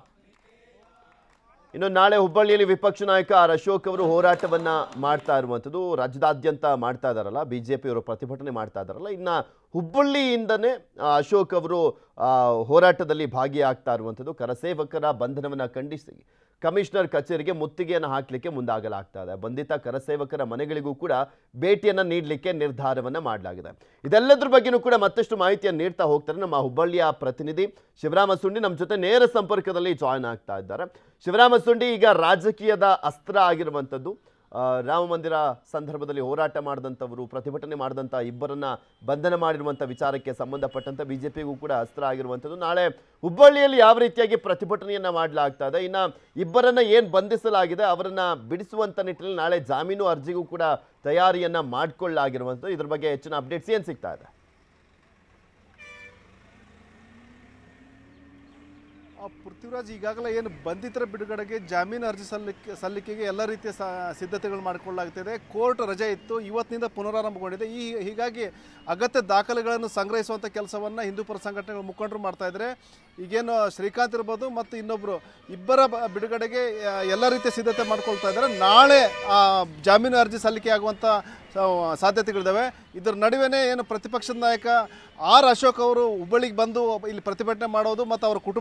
ಇನ್ನು ನಾಳೆ ಹುಬ್ಬಳ್ಳಿಯಲ್ಲಿ ವಿಪಕ್ಷ ನಾಯಕ ಆರ್ ಅಶೋಕ್ ಅವರು ಹೋರಾಟವನ್ನ ಮಾಡ್ತಾ ಇರುವಂಥದ್ದು ರಾಜ್ಯದಾದ್ಯಂತ ಮಾಡ್ತಾ ಇದ್ದಾರಲ್ಲ ಬಿ ಜೆ ಪಿಯವರು ಪ್ರತಿಭಟನೆ ಮಾಡ್ತಾ ಇದ್ದಾರಲ್ಲ ಇನ್ನ ಹುಬ್ಬಳ್ಳಿಯಿಂದನೇ ಆ, ಅಶೋಕ್ ಅವರು ಆ, ಹೋರಾಟದಲ್ಲಿ ಭಾಗಿಯಾಗ್ತಾ ಇರುವಂಥದ್ದು ಕರಸೇವಕರ ಬಂಧನವನ್ನು ಖಂಡಿಸಿ ಕಮಿಷನರ್ ಕಚೇರಿಗೆ ಮುತ್ತಿಗೆಯನ್ನು ಹಾಕಲಿಕ್ಕೆ ಮುಂದಾಗಲಾಗ್ತಾ ಇದೆ ಬಂಧಿತ ಕರಸೇವಕರ ಮನೆಗಳಿಗೂ ಕೂಡ ಭೇಟಿಯನ್ನು ನೀಡಲಿಕ್ಕೆ ನಿರ್ಧಾರವನ್ನು ಮಾಡಲಾಗಿದೆ ಇದೆಲ್ಲದ್ರ ಬಗ್ಗೆನೂ ಕೂಡ ಮತ್ತಷ್ಟು ಮಾಹಿತಿಯನ್ನು ನೀಡ್ತಾ ಹೋಗ್ತಾರೆ ನಮ್ಮ ಹುಬ್ಬಳ್ಳಿಯ ಪ್ರತಿನಿಧಿ ಶಿವರಾಮ ಸುಂಡಿ ನಮ್ಮ ಜೊತೆ ನೇರ ಸಂಪರ್ಕದಲ್ಲಿ ಜಾಯ್ನ್ ಆಗ್ತಾ ಇದ್ದಾರೆ ಶಿವರಾಮ ಸುಂಡಿ ಈಗ ರಾಜಕೀಯದ ಅಸ್ತ್ರ ಆಗಿರುವಂಥದ್ದು ಆ, ರಾಮ ಮಂದಿರ ಸಂದರ್ಭದಲ್ಲಿ ಹೋರಾಟ ಮಾಡಿದಂಥವರು ಪ್ರತಿಭಟನೆ ಮಾಡಿದಂಥ ಇಬ್ಬರನ್ನ ಬಂಧನ ಮಾಡಿರುವಂಥ ವಿಚಾರಕ್ಕೆ ಸಂಬಂಧಪಟ್ಟಂತೆ ಬಿ ಜೆ ಪಿಗೂ ಕೂಡ ಅಸ್ತ್ರ ಆಗಿರುವಂಥದ್ದು ನಾಳೆ ಹುಬ್ಬಳ್ಳಿಯಲ್ಲಿ ಯಾವ ರೀತಿಯಾಗಿ ಪ್ರತಿಭಟನೆಯನ್ನ ಮಾಡಲಾಗ್ತಾ ಇದೆ ಇನ್ನು ಇಬ್ಬರನ್ನ ಏನು ಬಂಧಿಸಲಾಗಿದೆ ಅವರನ್ನ ಬಿಡಿಸುವಂಥ ನಿಟ್ಟಿನಲ್ಲಿ ನಾಳೆ ಜಾಮೀನು ಅರ್ಜಿಗೂ ಕೂಡ ತಯಾರಿಯನ್ನ ಮಾಡಿಕೊಳ್ಳಲಾಗಿರುವಂಥದ್ದು ಇದ್ರ ಬಗ್ಗೆ ಹೆಚ್ಚಿನ ಅಪ್ಡೇಟ್ಸ್ ಏನು ಸಿಗ್ತಾ ಇದೆ ಆ ಪೃಥ್ವಿರಾಜ್ ಈಗಾಗಲೇ ಏನು ಬಂಧಿತರ ಬಿಡುಗಡೆಗೆ ಜಾಮೀನು ಅರ್ಜಿ ಸಲ್ಲಿಕೆ ಸಲ್ಲಿಕೆಗೆ ಎಲ್ಲ ರೀತಿಯ ಸ ಸಿದ್ಧತೆಗಳು ಮಾಡಿಕೊಳ್ಳಲಾಗ್ತಿದೆ ಕೋರ್ಟ್ ರಜೆ ಇತ್ತು ಇವತ್ತಿನಿಂದ ಪುನರಾರಂಭಗೊಂಡಿದೆ ಈ ಹೀಗಾಗಿ ಅಗತ್ಯ ದಾಖಲೆಗಳನ್ನು ಸಂಗ್ರಹಿಸುವಂಥ ಕೆಲಸವನ್ನು ಹಿಂದೂಪರ ಸಂಘಟನೆಗಳ ಮುಖಂಡರು ಮಾಡ್ತಾ ಇದ್ದಾರೆ ಈಗೇನು ಶ್ರೀಕಾಂತ್ ಇರ್ಬೋದು ಮತ್ತು ಇನ್ನೊಬ್ಬರು ಇಬ್ಬರ ಬ- ಬಿಡುಗಡೆಗೆ ಆ, ಎಲ್ಲ ರೀತಿಯ ಸಿದ್ಧತೆ ಮಾಡ್ಕೊಳ್ತಾ ಇದ್ದಾರೆ ನಾಳೆ ಆ, ಜಾಮೀನು ಅರ್ಜಿ ಸಲ್ಲಿಕೆ ಆಗುವಂಥ ಸ- ಸಾಧ್ಯತೆಗಳಿದ್ದಾವೆ ಇದರ ನಡುವೆನೇ ಏನು ಪ್ರತಿಪಕ್ಷದ ನಾಯಕ ಆರ್ ಅಶೋಕ್ ಅವರು ಹುಬ್ಬಳ್ಳಿಗೆ ಬಂದು ಇಲ್ಲಿ ಪ್ರತಿಭಟನೆ ಮಾಡೋದು ಮತ್ತು ಅವರ ಕುಟುಂಬದ ಸದಸ್ಯರ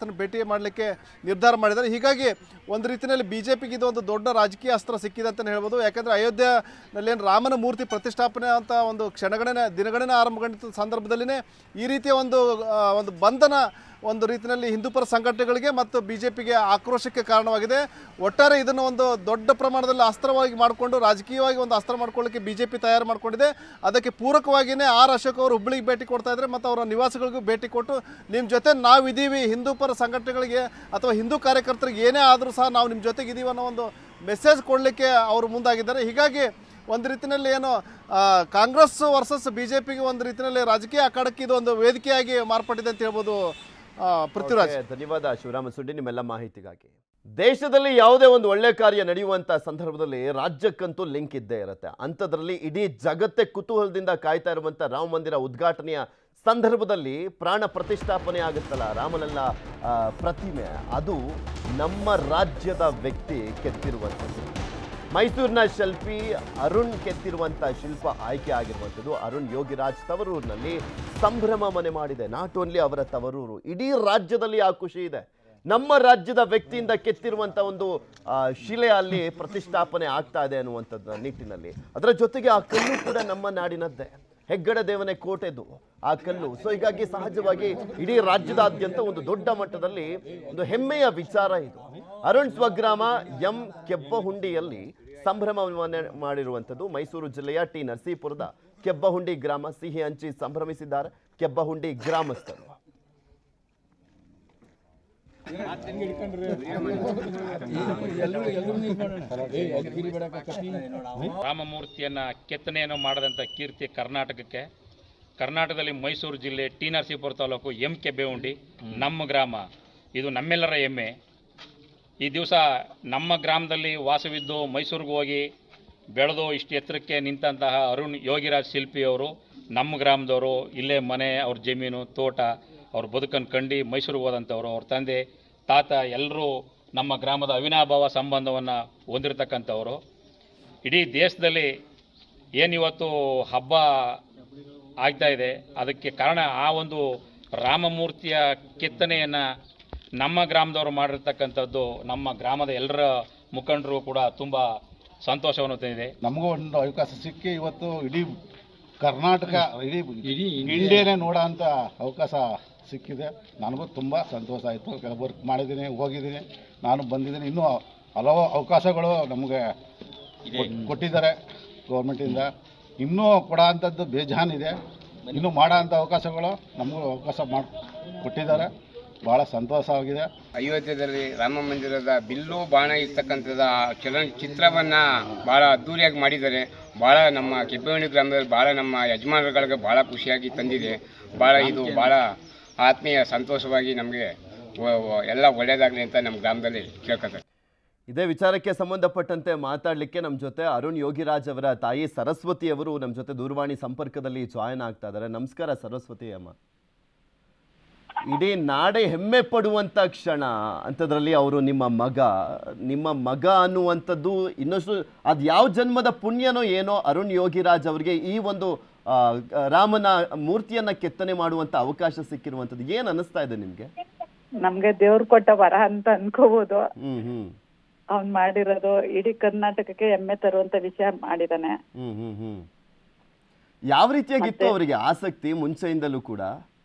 ಕಾರ್ಯಕರ್ತನ ಭೇಟಿ ಮಾಡಲಿಕ್ಕೆ ನಿರ್ಧಾರ ಮಾಡಿದ್ದಾರೆ ಹೀಗಾಗಿ ಒಂದು ರೀತಿಯಲ್ಲಿ ಬಿ ಜೆ ಪಿಗೆ ಇದು ಒಂದು ದೊಡ್ಡ ರಾಜಕೀಯ ಅಸ್ತ್ರ ಸಿಕ್ಕಿದೆ ಅಂತಲೇ ಹೇಳ್ಬೋದು ಯಾಕಂದರೆ ಅಯೋಧ್ಯೆನಲ್ಲಿ ಏನು ರಾಮನ ಮೂರ್ತಿ ಪ್ರತಿಷ್ಠಾಪನೆ ಅಂತ ಒಂದು ಕ್ಷಣಗಣನೆ ದಿನಗಣನೆ ಆರಂಭಗೊಂಡಿದ್ದ ಸಂದರ್ಭದಲ್ಲಿನೇ ಈ ರೀತಿಯ ಒಂದು ಆ, ಒಂದು ಬಂಧನ ಒಂದು ರೀತಿಯಲ್ಲಿ ಹಿಂದೂಪರ ಸಂಘಟನೆಗಳಿಗೆ ಮತ್ತು ಬಿ ಜೆ ಪಿಗೆ ಆಕ್ರೋಶಕ್ಕೆ ಕಾರಣವಾಗಿದೆ ಒಟ್ಟಾರೆ ಇದನ್ನು ಒಂದು ದೊಡ್ಡ ಪ್ರಮಾಣದಲ್ಲಿ ಅಸ್ತ್ರವಾಗಿ ಮಾಡಿಕೊಂಡು ರಾಜಕೀಯವಾಗಿ ಒಂದು ಅಸ್ತ್ರ ಮಾಡ್ಕೊಳ್ಳಿಕ್ಕೆ ಬಿ ಜೆ ಪಿ ತಯಾರು ಮಾಡಿಕೊಂಡಿದೆ ಅದಕ್ಕೆ ಪೂರಕವಾಗಿಯೇ ಆರ್ ಅಶೋಕ್ ಅವರು ಹುಬ್ಬಳ್ಳಿಗೆ ಭೇಟಿ ಕೊಡ್ತಾ ಇದ್ದಾರೆ ಮತ್ತು ಅವರ ನಿವಾಸಗಳಿಗೂ ಭೇಟಿ ಕೊಟ್ಟು ನಿಮ್ಮ ಜೊತೆ ನಾವಿದ್ದೀವಿ ಹಿಂದೂಪರ ಸಂಘಟನೆಗಳಿಗೆ ಅಥವಾ ಹಿಂದೂ ಕಾರ್ಯಕರ್ತರಿಗೆ ಏನೇ ಆದರೂ ಸಹ ನಾವು ನಿಮ್ಮ ಜೊತೆಗೆ ಇದೀವಿ ಅನ್ನೋ ಒಂದು ಮೆಸೇಜ್ ಕೊಡಲಿಕ್ಕೆ ಅವರು ಮುಂದಾಗಿದ್ದಾರೆ ಹೀಗಾಗಿ ಒಂದು ರೀತಿಯಲ್ಲಿ ಏನು ಆ, ಕಾಂಗ್ರೆಸ್ ವರ್ಸಸ್ ಬಿ ಜೆ ಪಿಗೆ ಒಂದು ರೀತಿಯಲ್ಲಿ ರಾಜಕೀಯ ಅಖಾಡಕ್ಕೆ ಇದು ಒಂದು ವೇದಿಕೆಯಾಗಿ ಮಾರ್ಪಟ್ಟಿದೆ ಅಂತ ಹೇಳ್ಬೋದು ಆ, ಪೃಥ್ವಿರಾಜ್ ಓಕೆ, ಧನ್ಯವಾದ ಶಿವರಾಮ ಸುಡ್ಡಿ ನಿಮ್ಮೆಲ್ಲ ಮಾಹಿತಿಗಾಗಿ ದೇಶದಲ್ಲಿ ಯಾವುದೇ ಒಂದು ಒಳ್ಳೆ ಕಾರ್ಯ ನಡೆಯುವಂತ ಸಂದರ್ಭದಲ್ಲಿ ರಾಜ್ಯಕ್ಕಂತೂ ಲಿಂಕ್ ಇದ್ದೇ ಇರುತ್ತೆ ಅಂಥದ್ರಲ್ಲಿ ಇಡೀ ಜಗತ್ತೇ ಕುತೂಹಲದಿಂದ ಕಾಯ್ತಾ ಇರುವಂತ ರಾಮ ಮಂದಿರ ಉದ್ಘಾಟನೆಯ ಸಂದರ್ಭದಲ್ಲಿ ಪ್ರಾಣ ಪ್ರತಿಷ್ಠಾಪನೆ ಆಗುತ್ತಲ್ಲ ರಾಮಲಲ್ಲ ಆ, ಪ್ರತಿಮೆ ಅದು ನಮ್ಮ ರಾಜ್ಯದ ವ್ಯಕ್ತಿ ಕೆತ್ತಿರುವಂಥದ್ದು ಮೈಸೂರಿನ ಶಿಲ್ಪಿ ಅರುಣ್ ಕೆತ್ತಿರುವಂಥ ಶಿಲ್ಪ ಆಯ್ಕೆ ಆಗಿರುವಂಥದ್ದು ಅರುಣ್ ಯೋಗಿರಾಜ್ ತವರೂರಿನಲ್ಲಿ ಸಂಭ್ರಮ ಮನೆ ಮಾಡಿದೆ ನಾಟ್ ಓನ್ಲಿ ಅವರ ತವರೂರು ಇಡೀ ರಾಜ್ಯದಲ್ಲಿ ಆ ಖುಷಿ ಇದೆ ನಮ್ಮ ರಾಜ್ಯದ ವ್ಯಕ್ತಿಯಿಂದ ಕೆತ್ತಿರುವಂಥ ಒಂದು ಆ, ಶಿಲೆ ಅಲ್ಲಿ ಪ್ರತಿಷ್ಠಾಪನೆ ಆಗ್ತಾ ಇದೆ ಅನ್ನುವಂಥದ್ದು ನಿಟ್ಟಿನಲ್ಲಿ ಅದರ ಜೊತೆಗೆ ಆ ಕಲ್ಲು ಕೂಡ ನಮ್ಮ ನಾಡಿನದ್ದೇ ಹೆಗ್ಗಡ ದೇವನೇ ಕೋಟೆದು ಆ ಕಲ್ಲು ಸೊ ಹೀಗಾಗಿ ಸಹಜವಾಗಿ ಇಡೀ ರಾಜ್ಯದಾದ್ಯಂತ ಒಂದು ದೊಡ್ಡ ಮಟ್ಟದಲ್ಲಿ ಒಂದು ಹೆಮ್ಮೆಯ ವಿಚಾರ ಇದು ಅರುಣ್ ಸ್ವಗ್ರಾಮ ಎಂ ಕೆಬ್ಬಹುಂಡಿಯಲ್ಲಿ ಸಂಭ್ರಮವನ್ನು ಮಾಡಿರುವಂಥದ್ದು ಮೈಸೂರು ಜಿಲ್ಲೆಯ ಟಿ ನರಸೀಪುರದ ಕೆಬ್ಬಹುಂಡಿ ಗ್ರಾಮ ಸಿಹಿ ಹಂಚಿ ಸಂಭ್ರಮಿಸಿದ್ದಾರೆ ಕೆಬ್ಬಹುಂಡಿ ಗ್ರಾಮಸ್ಥರು ರಾಮಮೂರ್ತಿಯನ್ನ ಕೆತ್ತನೆಯನ್ನು ಮಾಡದಂಥ ಕೀರ್ತಿ ಕರ್ನಾಟಕಕ್ಕೆ ಕರ್ನಾಟಕದಲ್ಲಿ ಮೈಸೂರು ಜಿಲ್ಲೆ ಟಿ ನರಸೀಪುರ ತಾಲೂಕು ಎಂ ಕೆಬ್ಬೆಹುಂಡಿ ನಮ್ಮ ಗ್ರಾಮ ಇದು ನಮ್ಮೆಲ್ಲರ ಹೆಮ್ಮೆ ಈ ದಿವಸ ನಮ್ಮ ಗ್ರಾಮದಲ್ಲಿ ವಾಸವಿದ್ದು ಮೈಸೂರಿಗೆ ಹೋಗಿ ಬೆಳೆದು ಇಷ್ಟು ಎತ್ತರಕ್ಕೆ ನಿಂತಹ ಅರುಣ್ ಯೋಗಿರಾಜ್ ಶಿಲ್ಪಿಯವರು ನಮ್ಮ ಗ್ರಾಮದವರು ಇಲ್ಲೇ ಮನೆ ಅವ್ರ ಜಮೀನು ತೋಟ ಅವ್ರ ಬದುಕನ್ನು ಕಂಡು ಮೈಸೂರಿಗೆ ಹೋದಂಥವ್ರು ಅವ್ರ ತಂದೆ ತಾತ ಎಲ್ಲರೂ ನಮ್ಮ ಗ್ರಾಮದ ಅವಿನಾಭಾವ ಸಂಬಂಧವನ್ನು ಹೊಂದಿರತಕ್ಕಂಥವ್ರು ಇಡೀ ದೇಶದಲ್ಲಿ ಏನಿವತ್ತು ಹಬ್ಬ ಆಗ್ತಾ ಇದೆ ಅದಕ್ಕೆ ಕಾರಣ ಆ ಒಂದು ರಾಮಮೂರ್ತಿಯ ಕೆತ್ತನೆಯನ್ನು ನಮ್ಮ ಗ್ರಾಮದವರು ಮಾಡಿರ್ತಕ್ಕಂಥದ್ದು ನಮ್ಮ ಗ್ರಾಮದ ಎಲ್ಲರ ಮುಖಂಡರು ಕೂಡ ತುಂಬ ಸಂತೋಷವನ್ನು ತಂದಿದೆ ನಮಗೂ ಒಂದು ಅವಕಾಶ ಸಿಕ್ಕಿ ಇವತ್ತು ಇಡೀ ಕರ್ನಾಟಕ ಇಡೀ ಇಂಡಿಯಾನೇ ನೋಡೋ ಅಂಥ ಅವಕಾಶ ಸಿಕ್ಕಿದೆ ನನಗೂ ತುಂಬ ಸಂತೋಷ ಆಯಿತು ವರ್ಕ್ ಮಾಡಿದ್ದೀನಿ ಹೋಗಿದ್ದೀನಿ ನಾನು ಬಂದಿದ್ದೀನಿ ಇನ್ನೂ ಹಲವು ಅವಕಾಶಗಳು ನಮಗೆ ಕೊಟ್- ಕೊಟ್ಟಿದ್ದಾರೆ ಗೌರ್ಮೆಂಟಿಂದ ಇನ್ನೂ ಕೊಡೋ ಅಂಥದ್ದು ಬೇಜಾನಿದೆ ಇನ್ನೂ ಮಾಡೋ ಅಂಥ ಅವಕಾಶಗಳು ನಮಗೂ ಅವಕಾಶ ಮಾಡಿ ಕೊಟ್ಟಿದ್ದಾರೆ ಭಾಳ ಸಂತೋಷವಾಗಿದೆ ಅಯೋಧ್ಯೆಯಲ್ಲಿ ರಾಮ ಮಂದಿರದ ಬಿಲ್ಲು ಬಾಣ ಇರ್ತಕ್ಕಂಥದ್ದು ಆ ಚಲನಚಿತ್ರವನ್ನು ಭಾಳ ಅದ್ದೂರಿಯಾಗಿ ಮಾಡಿದ್ದಾರೆ ಭಾಳ ನಮ್ಮ ಕೆಬ್ಬೆಹಳ್ಳಿ ಗ್ರಾಮದಲ್ಲಿ ಭಾಳ ನಮ್ಮ ಯಜಮಾನರುಗಳಿಗೆ ಭಾಳ ಖುಷಿಯಾಗಿ ತಂದಿದೆ ಭಾಳ ಇದು ಭಾಳ ಆತ್ಮೀಯ ಸಂತೋಷವಾಗಿ ನಮಗೆ ಎಲ್ಲ ಒಳ್ಳೆಯದಾಗಲಿ ಅಂತ ನಮ್ಮ ಗ್ರಾಮದಲ್ಲಿ ಕೇಳ್ಕೊತಾರೆ ಇದೇ ವಿಚಾರಕ್ಕೆ ಸಂಬಂಧಪಟ್ಟಂತೆ ಮಾತಾಡಲಿಕ್ಕೆ ನಮ್ಮ ಜೊತೆ ಅರುಣ್ ಯೋಗಿರಾಜ್ ಅವರ ತಾಯಿ ಸರಸ್ವತಿ ಅವರು ನಮ್ಮ ಜೊತೆ ದೂರವಾಣಿ ಸಂಪರ್ಕದಲ್ಲಿ ಜಾಯ್ನ್ ಆಗ್ತಾ ಇದ್ದಾರೆ ನಮಸ್ಕಾರ ಸರಸ್ವತಿ ಅಮ್ಮ ಇಡೀ ನಾಡೆ ಹೆಮ್ಮೆ ಪಡುವಂಥ ಕ್ಷಣ ಅಂಥದ್ರಲ್ಲಿ ಅವರು ನಿಮ್ಮ ಮಗ ನಿಮ್ಮ ಮಗ ಅನ್ನುವಂಥದ್ದು ಇನ್ನಷ್ಟು ಅದು ಯಾವ ಜನ್ಮದ ಪುಣ್ಯನೋ ಏನೋ ಅರುಣ್ ಯೋಗಿರಾಜ್ ಅವರಿಗೆ ಈ ಒಂದು ಆ, ರಾಮನ ಮೂರ್ತಿಯನ್ನ ಕೆತ್ತನೆ ಮಾಡುವಂಥ ಅವಕಾಶ ಸಿಕ್ಕಿರುವಂಥದ್ದು ಏನು ಅನ್ನಿಸ್ತಾ ಇದೆ ನಿಮಗೆ ನಮ್ಗೆ ದೇವ್ರು ಕೊಟ್ಟ ವರ ಅಂತ ಅನ್ಕೋಬಹುದು ಹ್ಮ್ ಹ್ಮ್ ಅವ್ನ್ ಮಾಡಿರೋದು ಇಡೀ ಕರ್ನಾಟಕಕ್ಕೆ ಹೆಮ್ಮೆ ತರುವಂತ ವಿಷಯ ಮಾಡಿದಾನೆ ಹ್ಮ್ ಹ್ಮ್ ಹ್ಮ್ ಯಾವ ರೀತಿಯಾಗಿತ್ತು ಅವರಿಗೆ ಆಸಕ್ತಿ ಮುಂಚೆಯಿಂದಲೂ ಕೂಡ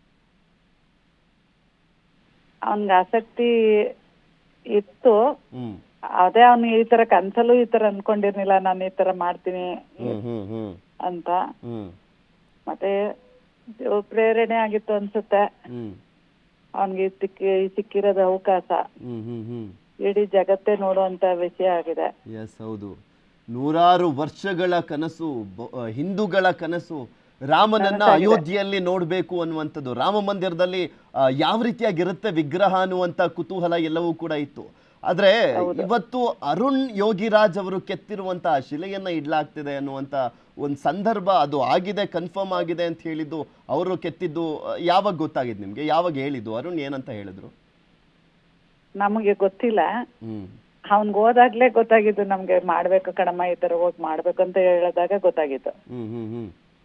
ಅವನ್ಗೆ ಆಸಕ್ತಿ ಇತ್ತು ಹ್ಮ್ ಅದೇ ಅವ್ನು ಈ ತರ ಕನ್ಸಲ್ಲೂ ಈ ತರ ಅನ್ಕೊಂಡಿರ್ಲಿಲ್ಲ ನಾನು ಈ ತರ ಮಾಡ್ತೀನಿ ಹ್ಮ್ ಹ್ಮ್ ಹ್ಮ್ ಅಂತ ಹ್ಮ್ ಮತ್ತೆ ದೇವ್ರ್ ಪ್ರೇರಣೆ ಆಗಿತ್ತು ಅನ್ಸುತ್ತೆ ಹ್ಮ್ ಅವನ್ಗೆ ಸಿಕ್ಕಿ ಸಿಕ್ಕಿರೋದು ಅವಕಾಶ ಹ್ಮ್ ಹ್ಮ್ ಹ್ಮ್ ಇಡೀ ಜಗತ್ತೇ ನೋಡುವಂತ ವಿಷಯ ಆಗಿದೆ ಎಸ್ ಹೌದು ನೂರಾರು ವರ್ಷಗಳ ಕನಸು ಬ- ಆ, ಹಿಂದೂಗಳ ಕನಸು ರಾಮನನ್ನ ನನಸಾಗಿದೆ. ಅಯೋಧ್ಯೆಯಲ್ಲಿ ನೋಡಬೇಕು ಅನ್ನುವಂಥದ್ದು ರಾಮ ಮಂದಿರದಲ್ಲಿ ಆ, ಯಾವ ರೀತಿಯಾಗಿರುತ್ತೆ ವಿಗ್ರಹ ಅನ್ನುವಂಥ ಕುತೂಹಲ ಎಲ್ಲವೂ ಕೂಡ ಇತ್ತು ಆದ್ರೆ ಇವತ್ತು ಅರುಣ್ ಯೋಗಿರಾಜ್ ಅವರು ಕೆತ್ತಿರುವಂತ ಆ ಶಿಲೆಯನ್ನ ಇಡ್ಲಾಗ್ತಿದೆ ಅನ್ನುವಂತ ಒಂದು ಸಂದರ್ಭ ಅದು ಆಗಿದೆ ಕನ್ಫರ್ಮ್ ಆಗಿದೆ ಅಂತ ಹೇಳಿದ್ದು ಅವರು ಕೆತ್ತಿದ್ದು ಆ, ಯಾವಾಗ ಗೊತ್ತಾಗಿದ್ದು ನಿಮ್ಗೆ ಯಾವಾಗ ಹೇಳಿದ್ದು ಅರುಣ್ ಏನಂತ ಹೇಳಿದ್ರು ನಮಗೆ ಗೊತ್ತಿಲ್ಲ ಹ್ಮ್ ಅವ್ನ್ಗ್ ಹೋದಾಗ್ಲೇ ಗೊತ್ತಾಗಿದ್ದು ನಮ್ಗೆ ಮಾಡ್ಬೇಕು ಕಣಮ್ಮ ಈ ತರ ಹೋಗಿ ಮಾಡ್ಬೇಕು ಅಂತ ಹೇಳಿದಾಗ ಗೊತ್ತಾಗಿತ್ತು ಹ್ಮ್ ಹ್ಮ್ ಹ್ಮ್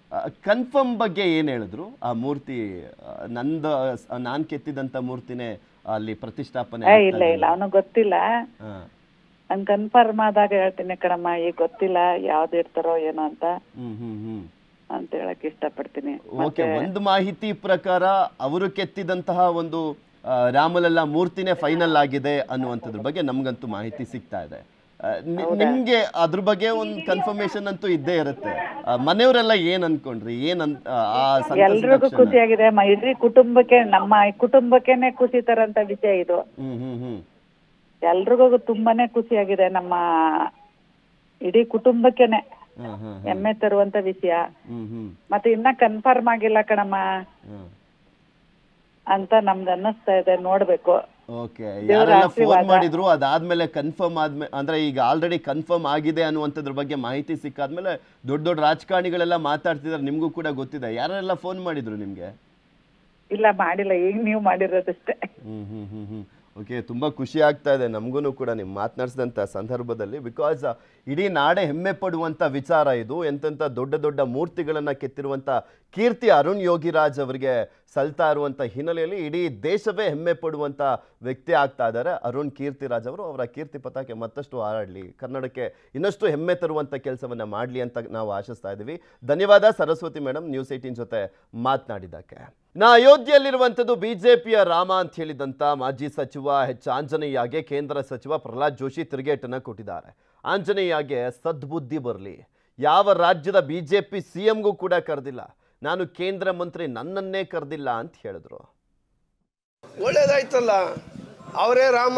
ಕನ್ಫರ್ಮ್ ಬಗ್ಗೆ ಏನು ಹೇಳಿದ್ರು ಆ ಮೂರ್ತಿ ಆ, ನಂದ ನಾನು ಕೆತ್ತಿದಂಥ ಮೂರ್ತಿನೇ ಅಲ್ಲಿ ಪ್ರತಿಷ್ಠಾಪನೆ ಏ ಆಗ್ತಾ ಇಲ್ಲ ಇಲ್ಲ ಇದೆಯಲ್ಲ? ಅವನು ಗೊತ್ತಿಲ್ಲ ಹಾ. ನಂಗೆ ಕನ್ಫರ್ಮ್ ಆದಾಗ ಹೇಳ್ತೀನಿ ಕಣಮ್ಮ ಈಗ ಗೊತ್ತಿಲ್ಲ ಯಾವ್ದು ಇರ್ತಾರೋ ಏನೋ ಅಂತ ಹ್ಮ್ ಹ್ಮ್ ಹ್ಮ್ ಅಂತ ಹೇಳಕ್ ಇಷ್ಟಪಡ್ತೀನಿ ಓಕೆ ಒಂದು ಮಾಹಿತಿ ಪ್ರಕಾರ ಅವರು ಕೆತ್ತಿದಂತಹ ಒಂದು ಆ, ರಾಮಲಲ್ಲ ಮೂರ್ತಿನೇ ಫೈನಲ್ ಆಗಿದೆ ಅನ್ನುವಂಥದ್ರ ಬಗ್ಗೆ ನಮ್ಗಂತೂ ಮಾಹಿತಿ ಸಿಗ್ತಾ ಇದೆ ಆ, ನಿ- ನಿಮ್ಗೆ ಅದ್ರ ಬಗ್ಗೆ ಒಂದು ಕನ್ಫರ್ಮೇಶನ್ ಅಂತೂ ಇದ್ದೇ ಇರುತ್ತೆ ಆ, ಮನೆಯವರೆಲ್ಲ ಏನ್ ಅನ್ಕೊಂಡ್ರಿ ಏನ್ ಅನ್ ಆ, ಆ ಸಂತಸದ ಎಲ್ರಿಗೂ ಕ್ಷಣ? ಖುಷಿಯಾಗಿದೆ ಮ- ಇಡೀ ಕುಟುಂಬಕ್ಕೆ ನಮ್ಮ ಕುಟುಂಬಕ್ಕೆನೆ ಖುಷಿ ತರಂತ ವಿಷಯ ಇದು ಹ್ಮ್ ಹ್ಮ್ ಹ್ಮ್ ಎಲ್ರಿಗೂ ತುಂಬಾನೇ ಖುಷಿಯಾಗಿದೆ ನಮ್ಮ ಇಡೀ ಕುಟುಂಬಕ್ಕೆನೆ ಹ್ಮ್ ಹ್ಮ್ ಹೆಮ್ಮೆ ತರುವಂತ ವಿಷಯ ಹ್ಮ್ ಹ್ಮ್ ಮತ್ತೆ ಇನ್ನ ಕನ್ಫರ್ಮ್ ಆಗಿಲ್ಲ ಕಣಮ್ಮ ಹ್ಮ್ ಅಂತ ನಮ್ಗೆ ಅನ್ನಿಸ್ತಾ ಇದೆ ನೋಡ್ಬೇಕು ಓಕೆ ದೇವ್ರ ಯಾರೆಲ್ಲ ಫೋನ್ ಆಶೀರ್ವಾದ. ಮಾಡಿದ್ರು ಅದಾದ್ಮೇಲೆ ಕನ್ಫರ್ಮ್ ಆದ್ಮೇಲೆ ಅಂದ್ರೆ ಈಗ ಆಲ್ರೆಡಿ ಕನ್ಫರ್ಮ್ ಆಗಿದೆ ಅನ್ನುವಂಥದ್ರ ಬಗ್ಗೆ ಮಾಹಿತಿ ಸಿಕ್ಕಾದ್ಮೇಲೆ ದೊಡ್ಡ ದೊಡ್ಡ ರಾಜಕಾರಣಿಗಳೆಲ್ಲ ಮಾತಾಡ್ತಿದ್ದಾರೆ ನಿಮ್ಗೂ ಕೂಡ ಗೊತ್ತಿದೆ ಯಾರೆಲ್ಲ ಫೋನ್ ಮಾಡಿದ್ರು ನಿಮ್ಗೆ ಇಲ್ಲ ಮಾಡಿಲ್ಲ ಈಗ ನೀವು ಮಾಡಿರೋದಷ್ಟೇ ಹ್ಮ್ ಹ್ಮ್ ಹ್ಮ್ ಹ್ಮ್ ಓಕೆ ತುಂಬ ಖುಷಿ ಆಗ್ತಾ ಇದೆ ನಮಗೂ ಕೂಡ ನೀವು ಮಾತನಾಡಿಸಿದಂಥ ಸಂದರ್ಭದಲ್ಲಿ ಬಿಕಾಸ್ ಇಡೀ ನಾಡೆ ಹೆಮ್ಮೆ ಪಡುವಂಥ ವಿಚಾರ ಇದು ಎಂತೆಂಥ ದೊಡ್ಡ ದೊಡ್ಡ ಮೂರ್ತಿಗಳನ್ನು ಕೆತ್ತಿರುವಂಥ ಕೀರ್ತಿ ಅರುಣ್ ಯೋಗಿರಾಜ್ ಅವರಿಗೆ ಸಲ್ತಾ ಇರುವಂಥ ಹಿನ್ನೆಲೆಯಲ್ಲಿ ಇಡೀ ದೇಶವೇ ಹೆಮ್ಮೆ ಪಡುವಂಥ ವ್ಯಕ್ತಿ ಆಗ್ತಾ ಇದ್ದಾರೆ ಅರುಣ್ ಕೀರ್ತಿರಾಜ್ ಅವರು ಅವರ ಕೀರ್ತಿ ಪತಾಕೆ ಮತ್ತಷ್ಟು ಹಾರಾಡಲಿ ಕನ್ನಡಕ್ಕೆ ಇನ್ನಷ್ಟು ಹೆಮ್ಮೆ ತರುವಂಥ ಕೆಲಸವನ್ನು ಮಾಡಲಿ ಅಂತ ನಾವು ಆಶಿಸ್ತಾ ಇದ್ದೀವಿ ಧನ್ಯವಾದ ಸರಸ್ವತಿ ಮೇಡಮ್ ನ್ಯೂಸ್ ಏಯ್ಟೀನ್ ಜೊತೆ ಮಾತನಾಡಿದ್ದಕ್ಕೆ ನಾ ಅಯೋಧ್ಯೆಯಲ್ಲಿರುವಂಥದ್ದು ಬಿಜೆಪಿಯ ರಾಮ ಅಂತ ಹೇಳಿದಂಥ ಮಾಜಿ ಸಚಿವ ಎಚ್ ಆಂಜನೇಯಗೆ ಕೇಂದ್ರ ಸಚಿವ ಪ್ರಹ್ಲಾದ್ ಜೋಶಿ ತಿರುಗೇಟನ್ನು ಕೊಟ್ಟಿದ್ದಾರೆ ಆಂಜನೇಯಗೆ ಸದ್ಬುದ್ಧಿ ಬರಲಿ ಯಾವ ರಾಜ್ಯದ ಬಿಜೆಪಿ ಸಿ ಎಂಗೂ ಕೂಡ ಕರೆದಿಲ್ಲ ನಾನು ಕೇಂದ್ರ ಮಂತ್ರಿ ನನ್ನನ್ನೇ ಕರೆದಿಲ್ಲ ಅಂತ ಹೇಳಿದ್ರು ಒಳ್ಳೇದಾಯ್ತಲ್ಲ ಅವರೇ ರಾಮ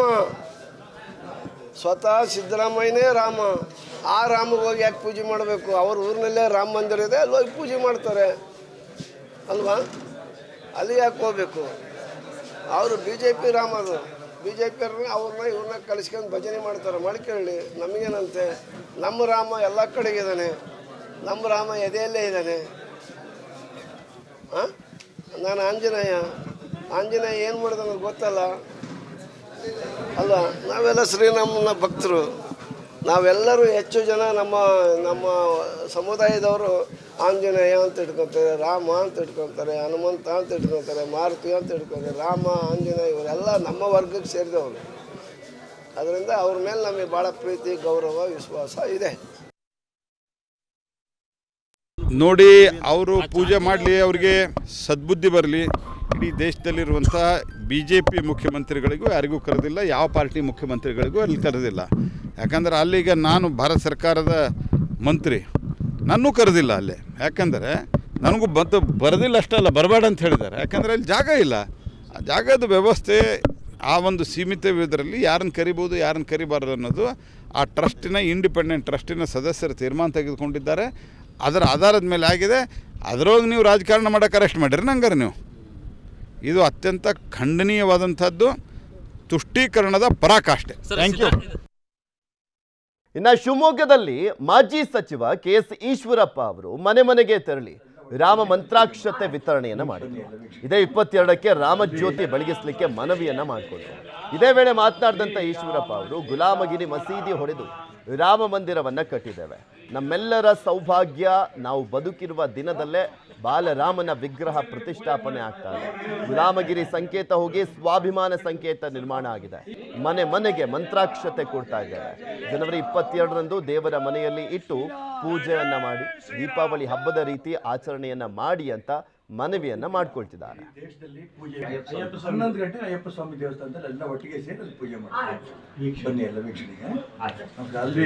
ಸ್ವತಃ ಸಿದ್ದರಾಮಯ್ಯನೇ ರಾಮ ಆ ರಾಮಗೆ ಹೋಗಿ ಯಾಕೆ ಪೂಜೆ ಮಾಡಬೇಕು ಅವ್ರ ಊರಿನಲ್ಲೇ ರಾಮ ಮಂದಿರ ಇದೆ ಅಲ್ಲಿ ಹೋಗಿ ಪೂಜೆ ಮಾಡ್ತಾರೆ ಅಲ್ವಾ ಅಲ್ಲಿ ಯಾಕೆ ಹೋಗ್ಬೇಕು ಅವರು ಬಿ ಜೆ ಪಿ ರಾಮ ಅದು ಬಿ ಜೆ ಪಿ ಅವ್ರನ್ನ ಇವ್ರನ್ನ ಕಲಿಸ್ಕೊಂಡು ಭಜನೆ ಮಾಡ್ತಾರೆ ಮಾಡ್ಕೊಳ್ಳಿ ನಮಗೇನಂತೆ ನಮ್ಮ ರಾಮ ಎಲ್ಲ ಕಡೆಗಿದ್ದಾನೆ ನಮ್ಮ ರಾಮ ಎದೆಯಲ್ಲೇ ಇದ್ದಾನೆ ಹಾಂ ನಾನು ಆಂಜನೇಯ ಆಂಜನೇಯ ಏನು ಮಾಡಿದ ಗೊತ್ತಲ್ಲ ಅಲ್ಲ ನಾವೆಲ್ಲ ಶ್ರೀರಾಮನ ಭಕ್ತರು ನಾವೆಲ್ಲರೂ ಹೆಚ್ಚು ಜನ ನಮ್ಮ ನಮ್ಮ ಸಮುದಾಯದವರು ಆಂಜನೇಯ ಅಂತ ಇಟ್ಕೊತಾರೆ ರಾಮ ಅಂತ ಇಟ್ಕೊತಾರೆ ಹನುಮಂತ ಅಂತ ಇಟ್ಕೊತಾರೆ ಮಾರುತಿ ಅಂತ ಇಟ್ಕೊತಾರೆ ರಾಮ ಆಂಜನೇಯ ಇವರೆಲ್ಲ ನಮ್ಮ ವರ್ಗಕ್ಕೆ ಸೇರಿದವರು ಅದರಿಂದ ಅವ್ರ ಮೇಲೆ ನಮಗೆ ಭಾಳ ಪ್ರೀತಿ ಗೌರವ ವಿಶ್ವಾಸ ಇದೆ ನೋಡಿ ಅವರು ಪೂಜೆ ಮಾಡಲಿ ಅವ್ರಿಗೆ ಸದ್ಬುದ್ಧಿ ಬರಲಿ ಇಡೀ ದೇಶದಲ್ಲಿರುವಂಥ ಬಿ ಜೆ ಪಿ ಮುಖ್ಯಮಂತ್ರಿಗಳಿಗೂ ಯಾರಿಗೂ ಕರೆದಿಲ್ಲ ಯಾವ ಪಾರ್ಟಿ ಮುಖ್ಯಮಂತ್ರಿಗಳಿಗೂ ಅಲ್ಲಿ ಕರೆದಿಲ್ಲ ಯಾಕಂದ್ರೆ ಅಲ್ಲಿಗ ನಾನು ಭಾರತ ಸರ್ಕಾರದ ಮಂತ್ರಿ ನನ್ನೂ ಕರೆದಿಲ್ಲ ಅಲ್ಲಿ ಯಾಕಂದರೆ ನನಗೂ ಬಂತು ಬರೋದಿಲ್ಲ ಅಷ್ಟಲ್ಲ ಬರಬೇಡ ಅಂತ ಹೇಳಿದ್ದಾರೆ ಯಾಕಂದರೆ ಅಲ್ಲಿ ಜಾಗ ಇಲ್ಲ ಆ ಜಾಗದ ವ್ಯವಸ್ಥೆ ಆ ಒಂದು ಸೀಮಿತ ಇದರಲ್ಲಿ ಯಾರನ್ನು ಕರಿಬೋದು ಯಾರನ್ನು ಕರಿಬಾರ್ದು ಅನ್ನೋದು ಆ ಟ್ರಸ್ಟಿನ ಇಂಡಿಪೆಂಡೆಂಟ್ ಟ್ರಸ್ಟಿನ ಸದಸ್ಯರು ತೀರ್ಮಾನ ತೆಗೆದುಕೊಂಡಿದ್ದಾರೆ ಅದರ ಆಧಾರದ ಮೇಲೆ ಆಗಿದೆ ಅದರೊಳಗೆ ನೀವು ರಾಜಕಾರಣ ಮಾಡೋಕೆ ಅರೆಸ್ಟ್ ಮಾಡಿರಿ ನಂಗಾರೆ ನೀವು ಇದು ಅತ್ಯಂತ ಖಂಡನೀಯವಾದಂಥದ್ದು ತುಷ್ಟೀಕರಣದ ಪರಾಕಾಷ್ಠೆ ಥ್ಯಾಂಕ್ ಯು ಇನ್ನು ಶಿವಮೊಗ್ಗದಲ್ಲಿ ಮಾಜಿ ಸಚಿವ ಕೆ ಎಸ್ ಈಶ್ವರಪ್ಪ ಅವರು ಮನೆ ಮನೆಗೆ ತೆರಳಿ ರಾಮ ಮಂತ್ರಾಕ್ಷತೆ ವಿತರಣೆಯನ್ನ ಮಾಡಿದರು ಇದೇ ಇಪ್ಪತ್ತೆರಡಕ್ಕೆ ರಾಮಜ್ಯೋತಿ ಬೆಳಗಿಸ್ಲಿಕ್ಕೆ ಮನವಿಯನ್ನ ಮಾಡಿಕೊಂಡ್ರು ಇದೇ ವೇಳೆ ಮಾತನಾಡಿದಂಥ ಈಶ್ವರಪ್ಪ ಅವರು ಗುಲಾಮಗಿರಿ ಮಸೀದಿ ಹೊಡೆದು ರಾಮ ಮಂದಿರವನ್ನ ಕಟ್ಟಿದ್ದೇವೆ ನಮ್ಮೆಲ್ಲರ ಸೌಭಾಗ್ಯ ನಾವು ಬದುಕಿರುವ ದಿನದಲ್ಲೇ ಬಾಲರಾಮನ ವಿಗ್ರಹ ಪ್ರತಿಷ್ಠಾಪನೆ ಆಗ್ತಾ ಇದೆ ಗುಲಾಮಗಿರಿ ಸಂಕೇತ ಹೋಗಿ ಸ್ವಾಭಿಮಾನ ಸಂಕೇತ ನಿರ್ಮಾಣ ಆಗಿದೆ ಮನೆ ಮನೆಗೆ ಮಂತ್ರಾಕ್ಷತೆ ಕೊಡ್ತಾ ಇದ್ದೇವೆ ಜನವರಿ ಇಪ್ಪತ್ತೆರಡರಂದು ದೇವರ ಮನೆಯಲ್ಲಿ ಇಟ್ಟು ಪೂಜೆಯನ್ನ ಮಾಡಿ ದೀಪಾವಳಿ ಹಬ್ಬದ ರೀತಿ ಆಚರಣೆಯನ್ನ ಮಾಡಿ ಅಂತ ಮನವಿಯನ್ನ ಮಾಡ್ಕೊಳ್ತಿದ್ದಾರೆ ಹನ್ನೊಂದು ಗಂಟೆ ಅಯ್ಯಪ್ಪ ಸ್ವಾಮಿ ದೇವಸ್ಥಾನದಲ್ಲಿ ಎಲ್ಲ ಒಟ್ಟಿಗೆ ಸೇರಿ ಅಲ್ಲಿ ಪೂಜೆ ಮಾಡ್ತೀವಿ ಬನ್ನಿ ಎಲ್ಲ ವೀಕ್ಷಣೆಗೆ ನಮ್ಗೆ ಅಲ್ಲಿ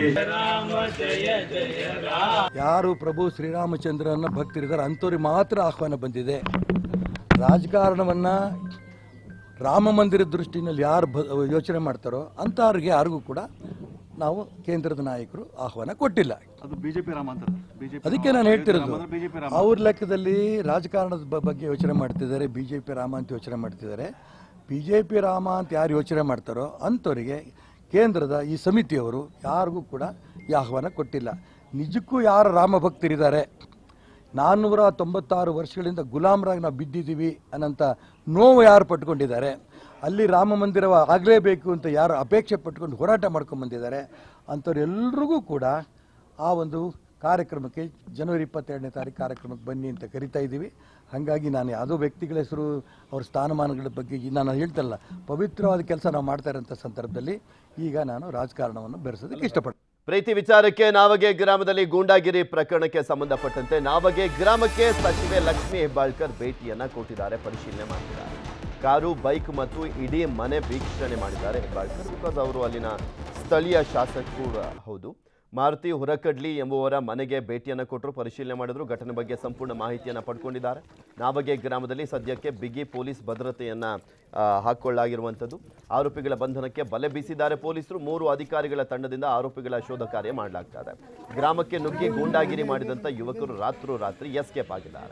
ಯಾರು ಪ್ರಭು ಶ್ರೀರಾಮಚಂದ್ರನ ಭಕ್ತರಿದ್ದಾರೆ ಅಂಥವ್ರಿಗೆ ಮಾತ್ರ ಆಹ್ವಾನ ಬಂದಿದೆ ರಾಜಕಾರಣವನ್ನು ರಾಮ ಮಂದಿರ ದೃಷ್ಟಿನಲ್ಲಿ ಯಾರು ಬ ಯೋಚನೆ ಮಾಡ್ತಾರೋ ಅಂಥವ್ರಿಗೆ ಯಾರಿಗೂ ಕೂಡ ನಾವು ಕೇಂದ್ರದ ನಾಯಕರು ಆಹ್ವಾನ ಕೊಟ್ಟಿಲ್ಲ ಅದು ಬಿಜೆಪಿ ರಾಮ ಅಂತ ಬಿಜೆಪಿ ಅದಕ್ಕೆ ನಾನು ಹೇಳ್ತಿರೋದು ಬಿಜೆಪಿ ರಾಮ ಅವ್ರ ಲೆಕ್ಕದಲ್ಲಿ ರಾಜಕಾರಣದ ಬ- ಬಗ್ಗೆ ಯೋಚನೆ ಮಾಡ್ತಿದ್ದಾರೆ ಬಿ ಜೆ ಪಿ ರಾಮ ಅಂತ ಯೋಚನೆ ಮಾಡ್ತಿದ್ದಾರೆ ಬಿ ಜೆ ಪಿ ರಾಮ ಅಂತ ಯಾರು ಯೋಚನೆ ಮಾಡ್ತಾರೋ ಅಂಥವರಿಗೆ ಕೇಂದ್ರದ ಈ ಸಮಿತಿಯವರು ಯಾರಿಗೂ ಕೂಡ ಈ ಆಹ್ವಾನ ಕೊಟ್ಟಿಲ್ಲ ನಿಜಕ್ಕೂ ಯಾರು ರಾಮ ಭಕ್ತರಿದ್ದಾರೆ ನಾನ್ನೂರ ತೊಂಬತ್ತಾರು ವರ್ಷಗಳಿಂದ ಗುಲಾಮರಾಗಿ ನಾವು ಬಿದ್ದಿದ್ದೀವಿ ಅನ್ನೋಂಥ ನೋವು ಯಾರು ಪಟ್ಕೊಂಡಿದ್ದಾರೆ ಅಲ್ಲಿ ರಾಮ ಮಂದಿರ ಆಗಲೇಬೇಕು ಅಂತ ಯಾರು ಅಪೇಕ್ಷೆ ಪಟ್ಕೊಂಡು ಹೋರಾಟ ಮಾಡ್ಕೊಂಡು ಬಂದಿದ್ದಾರೆ ಅಂಥವ್ರೆಲ್ರಿಗೂ ಕೂಡ ಆ ಒಂದು ಕಾರ್ಯಕ್ರಮಕ್ಕೆ ಜನವರಿ ಇಪ್ಪತ್ತೆರಡನೇ ತಾರೀಕು ಕಾರ್ಯಕ್ರಮಕ್ಕೆ ಬನ್ನಿ ಅಂತ ಕರಿತಾ ಇದ್ದೀವಿ ಹಾಗಾಗಿ ನಾನು ಯಾವುದೋ ವ್ಯಕ್ತಿಗಳ ಹೆಸರು ಅವ್ರ ಸ್ಥಾನಮಾನಗಳ ಬಗ್ಗೆ ಈ ನಾನು ಹೇಳ್ತಲ್ಲ ಪವಿತ್ರವಾದ ಕೆಲಸ ನಾವು ಮಾಡ್ತಾ ಇರೋಂಥ ಸಂದರ್ಭದಲ್ಲಿ ಈಗ ನಾನು ರಾಜಕಾರಣವನ್ನು ಬೆರೆಸೋದಕ್ಕೆ ಇಷ್ಟಪಡ್ತೀನಿ ಪ್ರೀತಿ ವಿಚಾರಕ್ಕೆ ನಾವಗೆ ಗ್ರಾಮದಲ್ಲಿ ಗೂಂಡಾಗಿರಿ ಪ್ರಕರಣಕ್ಕೆ ಸಂಬಂಧಪಟ್ಟಂತೆ ನಾವಗೆ ಗ್ರಾಮಕ್ಕೆ ಸಚಿವೆ ಲಕ್ಷ್ಮಿ ಹೆಬ್ಬಾಳ್ಕರ್ ಭೇಟಿಯನ್ನ ಕೊಟ್ಟಿದ್ದಾರೆ ಪರಿಶೀಲನೆ ಮಾಡಿದ್ದಾರೆ ಕಾರು ಬೈಕ್ ಮತ್ತು ಇಡೀ ಮನೆ ವೀಕ್ಷಣೆ ಮಾಡಿದ್ದಾರೆ ಹೆಬ್ಬಾಳ್ಕರ್ ಬಿಕಾಸ್ ಅವರು ಅಲ್ಲಿನ ಸ್ಥಳೀಯ ಶಾಸಕ ಕೂಡ ಹೌದು ಮಾರುತಿ ಹೊರಕಡ್ಲಿ ಎಂಬುವರ ಮನೆಗೆ ಭೇಟಿಯನ್ನು ಕೊಟ್ಟರು ಪರಿಶೀಲನೆ ಮಾಡಿದ್ರು ಘಟನೆ ಬಗ್ಗೆ ಸಂಪೂರ್ಣ ಮಾಹಿತಿಯನ್ನು ಪಡ್ಕೊಂಡಿದ್ದಾರೆ ನಾವಗೆ ಗ್ರಾಮದಲ್ಲಿ ಸದ್ಯಕ್ಕೆ ಬಿಗಿ ಪೊಲೀಸ್ ಭದ್ರತೆಯನ್ನು ಹಾಕೊಳ್ಳಾಗಿರುವಂಥದ್ದು ಆರೋಪಿಗಳ ಬಂಧನಕ್ಕೆ ಬಲೆ ಬೀಸಿದ್ದಾರೆ ಪೊಲೀಸರು ಮೂರು ಅಧಿಕಾರಿಗಳ ತಂಡದಿಂದ ಆರೋಪಿಗಳ ಶೋಧ ಕಾರ್ಯ ಮಾಡಲಾಗ್ತಾ ಇದೆ ಗ್ರಾಮಕ್ಕೆ ನುಗ್ಗಿ ಗೂಂಡಾಗಿರಿ ಮಾಡಿದಂಥ ಯುವಕರು ರಾತ್ರೋರಾತ್ರಿ ಎಸ್ಕೇಪ್ ಆಗಿದ್ದಾರೆ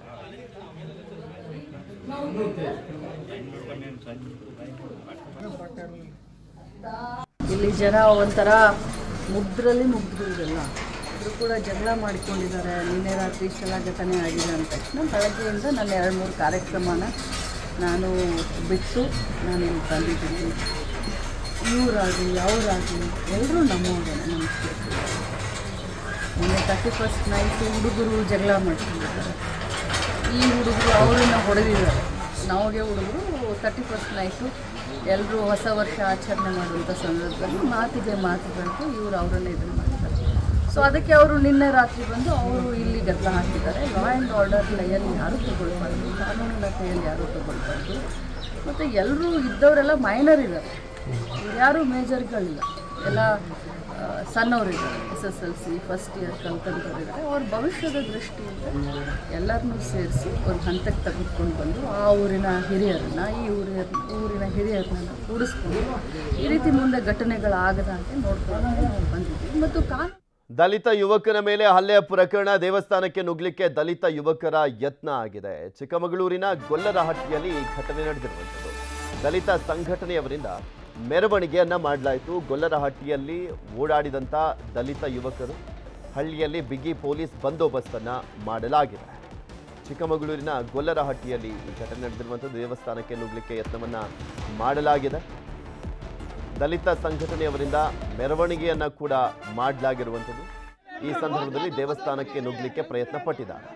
ಇಲ್ಲಿ ಜನ ಒಂಥರ ಮುಗ್ದ್ರಲ್ಲಿ ಮುಗ್ದ್ರು ಇದೆಲ್ಲ ಇದ್ರು ಕೂಡ ಜಗಳ ಮಾಡಿಕೊಂಡಿದ್ದಾರೆ ನಿನ್ನೆ ರಾತ್ರಿ ಇಷ್ಟೆಲ್ಲ ಘಟನೆ ಆಗಿದೆ ಅಂದ ತಕ್ಷಣ ಬೆಳಗ್ಗೆಯಿಂದ ನನ್ನ ಎರಡು ಮೂರು ಕಾರ್ಯಕ್ರಮನ ನಾನು ಬಿಟ್ಟು ನಾನು ಇಲ್ಲಿ ತಂದಿದ್ದೀನಿ ಇವರಾಗಲಿ ಅವರಾಗಲಿ ಎಲ್ಲರೂ ನಮ್ಮವರೇ ನಮ್ಮ ಮೊನ್ನೆ ತರ್ಟಿ ಫಸ್ಟ್ ನೈಟು ಹುಡುಗರು ಜಗಳ ಮಾಡ್ಕೊಂಡಿದ್ದಾರೆ ಈ ಹುಡುಗರು ಅವರನ್ನು ಹೊಡೆದಿದ್ದಾರೆ ನಾವಾಗೆ ಹುಡುಗರು ತರ್ಟಿ ಫಸ್ಟ್ ನೈಟು ಎಲ್ಲರೂ ಹೊಸ ವರ್ಷ ಆಚರಣೆ ಮಾಡುವಂಥ ಸಂದರ್ಭದಲ್ಲಿ ಮಾತಿಗೆ ಮಾತು ಬೆಳೆದು ಇವರು ಅವರನ್ನೇ ಇದನ್ನು ಮಾಡಿದ್ದಾರೆ ಸೊ ಅದಕ್ಕೆ ಅವರು ನಿನ್ನೆ ರಾತ್ರಿ ಬಂದು ಅವರು ಇಲ್ಲಿ ಗದ್ದಲ ಹಾಕಿದ್ದಾರೆ ಲಾ ಆ್ಯಂಡ್ ಆರ್ಡರ್ ಲೈಯಲ್ಲಿ ಯಾರೂ ತಗೊಳ್ಬಾರ್ದು ಕಾನೂನಿನ ಕೈಯಲ್ಲಿ ಯಾರೂ ತಗೊಳ್ಬಾರ್ದು ಮತ್ತು ಎಲ್ಲರೂ ಇದ್ದವರೆಲ್ಲ ಮೈನರ್ ಇದ್ದಾರೆ ಯಾರೂ ಮೇಜರ್ಗಳಿಲ್ಲ ಎಲ್ಲ ಆ, ಸಣ್ಣವರಿದ್ದಾರೆ S S L C first year ಕಲ್ತಂಥವ್ರಿದ್ದಾರೆ ಅವ್ರ ಭವಿಷ್ಯದ ದೃಷ್ಟಿಯಿಂದ ಎಲ್ಲರನ್ನೂ ಸೇರಿಸಿ ಒಂದು ಹಂತಕ್ಕೆ ತೆಗೆದುಕೊಂಡು ಬಂದು ಆ ಊರಿನ ಹಿರಿಯರನ್ನ ಈ ಊರಿನ ಊರಿನ ಹಿರಿಯರನ್ನ ಕೂಡಿಸ್ಕೊಂಡು ಈ ರೀತಿ ಮುಂದೆ ಘಟನೆಗಳಾಗದಂತೆ ನೋಡ್ಕೊಂಡು ಬಂದಿದ್ದೀವಿ ಮತ್ತು ಕಾನೂನು ದಲಿತ ಯುವಕನ ಮೇಲೆ ಹಲ್ಲೆಯ ಪ್ರಕರಣ ದೇವಸ್ಥಾನಕ್ಕೆ ನುಗ್ಲಿಕ್ಕೆ ದಲಿತ ಯುವಕರ ಯತ್ನ ಆಗಿದೆ ಚಿಕ್ಕಮಗಳೂರಿನ ಗೊಲ್ಲರಹಟ್ಟಿಯಲ್ಲಿ ಈ ಘಟನೆ ನಡೆದಿರುವಂಥದ್ದು ದಲಿತ ಸಂಘಟನೆಯವರಿಂದ ಮೆರವಣಿಗೆಯನ್ನ ಮಾಡಲಾಯಿತು ಗೊಲ್ಲರಹಟ್ಟಿಯಲ್ಲಿ ಓಡಾಡಿದಂಥ ದಲಿತ ಯುವಕರು ಹಳ್ಳಿಯಲ್ಲಿ ಬಿಗಿ ಪೊಲೀಸ್ ಬಂದೋಬಸ್ತನ್ನ ಮಾಡಲಾಗಿದೆ ಚಿಕ್ಕಮಗಳೂರಿನ ಗೊಲ್ಲರಹಟ್ಟಿಯಲ್ಲಿ ಈ ಘಟನೆ ನಡೆದಿರುವಂಥದ್ದು ದೇವಸ್ಥಾನಕ್ಕೆ ನುಗ್ಲಿಕ್ಕೆ ಯತ್ನವನ್ನ ಮಾಡಲಾಗಿದೆ ದಲಿತ ಸಂಘಟನೆಯವರಿಂದ ಮೆರವಣಿಗೆಯನ್ನ ಕೂಡ ಮಾಡಲಾಗಿರುವಂಥದ್ದು ಈ ಸಂದರ್ಭದಲ್ಲಿ ದೇವಸ್ಥಾನಕ್ಕೆ ನುಗ್ಲಿಕ್ಕೆ ಪ್ರಯತ್ನ ಪಟ್ಟಿದ್ದಾರೆ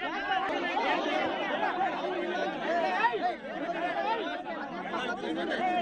Thank you.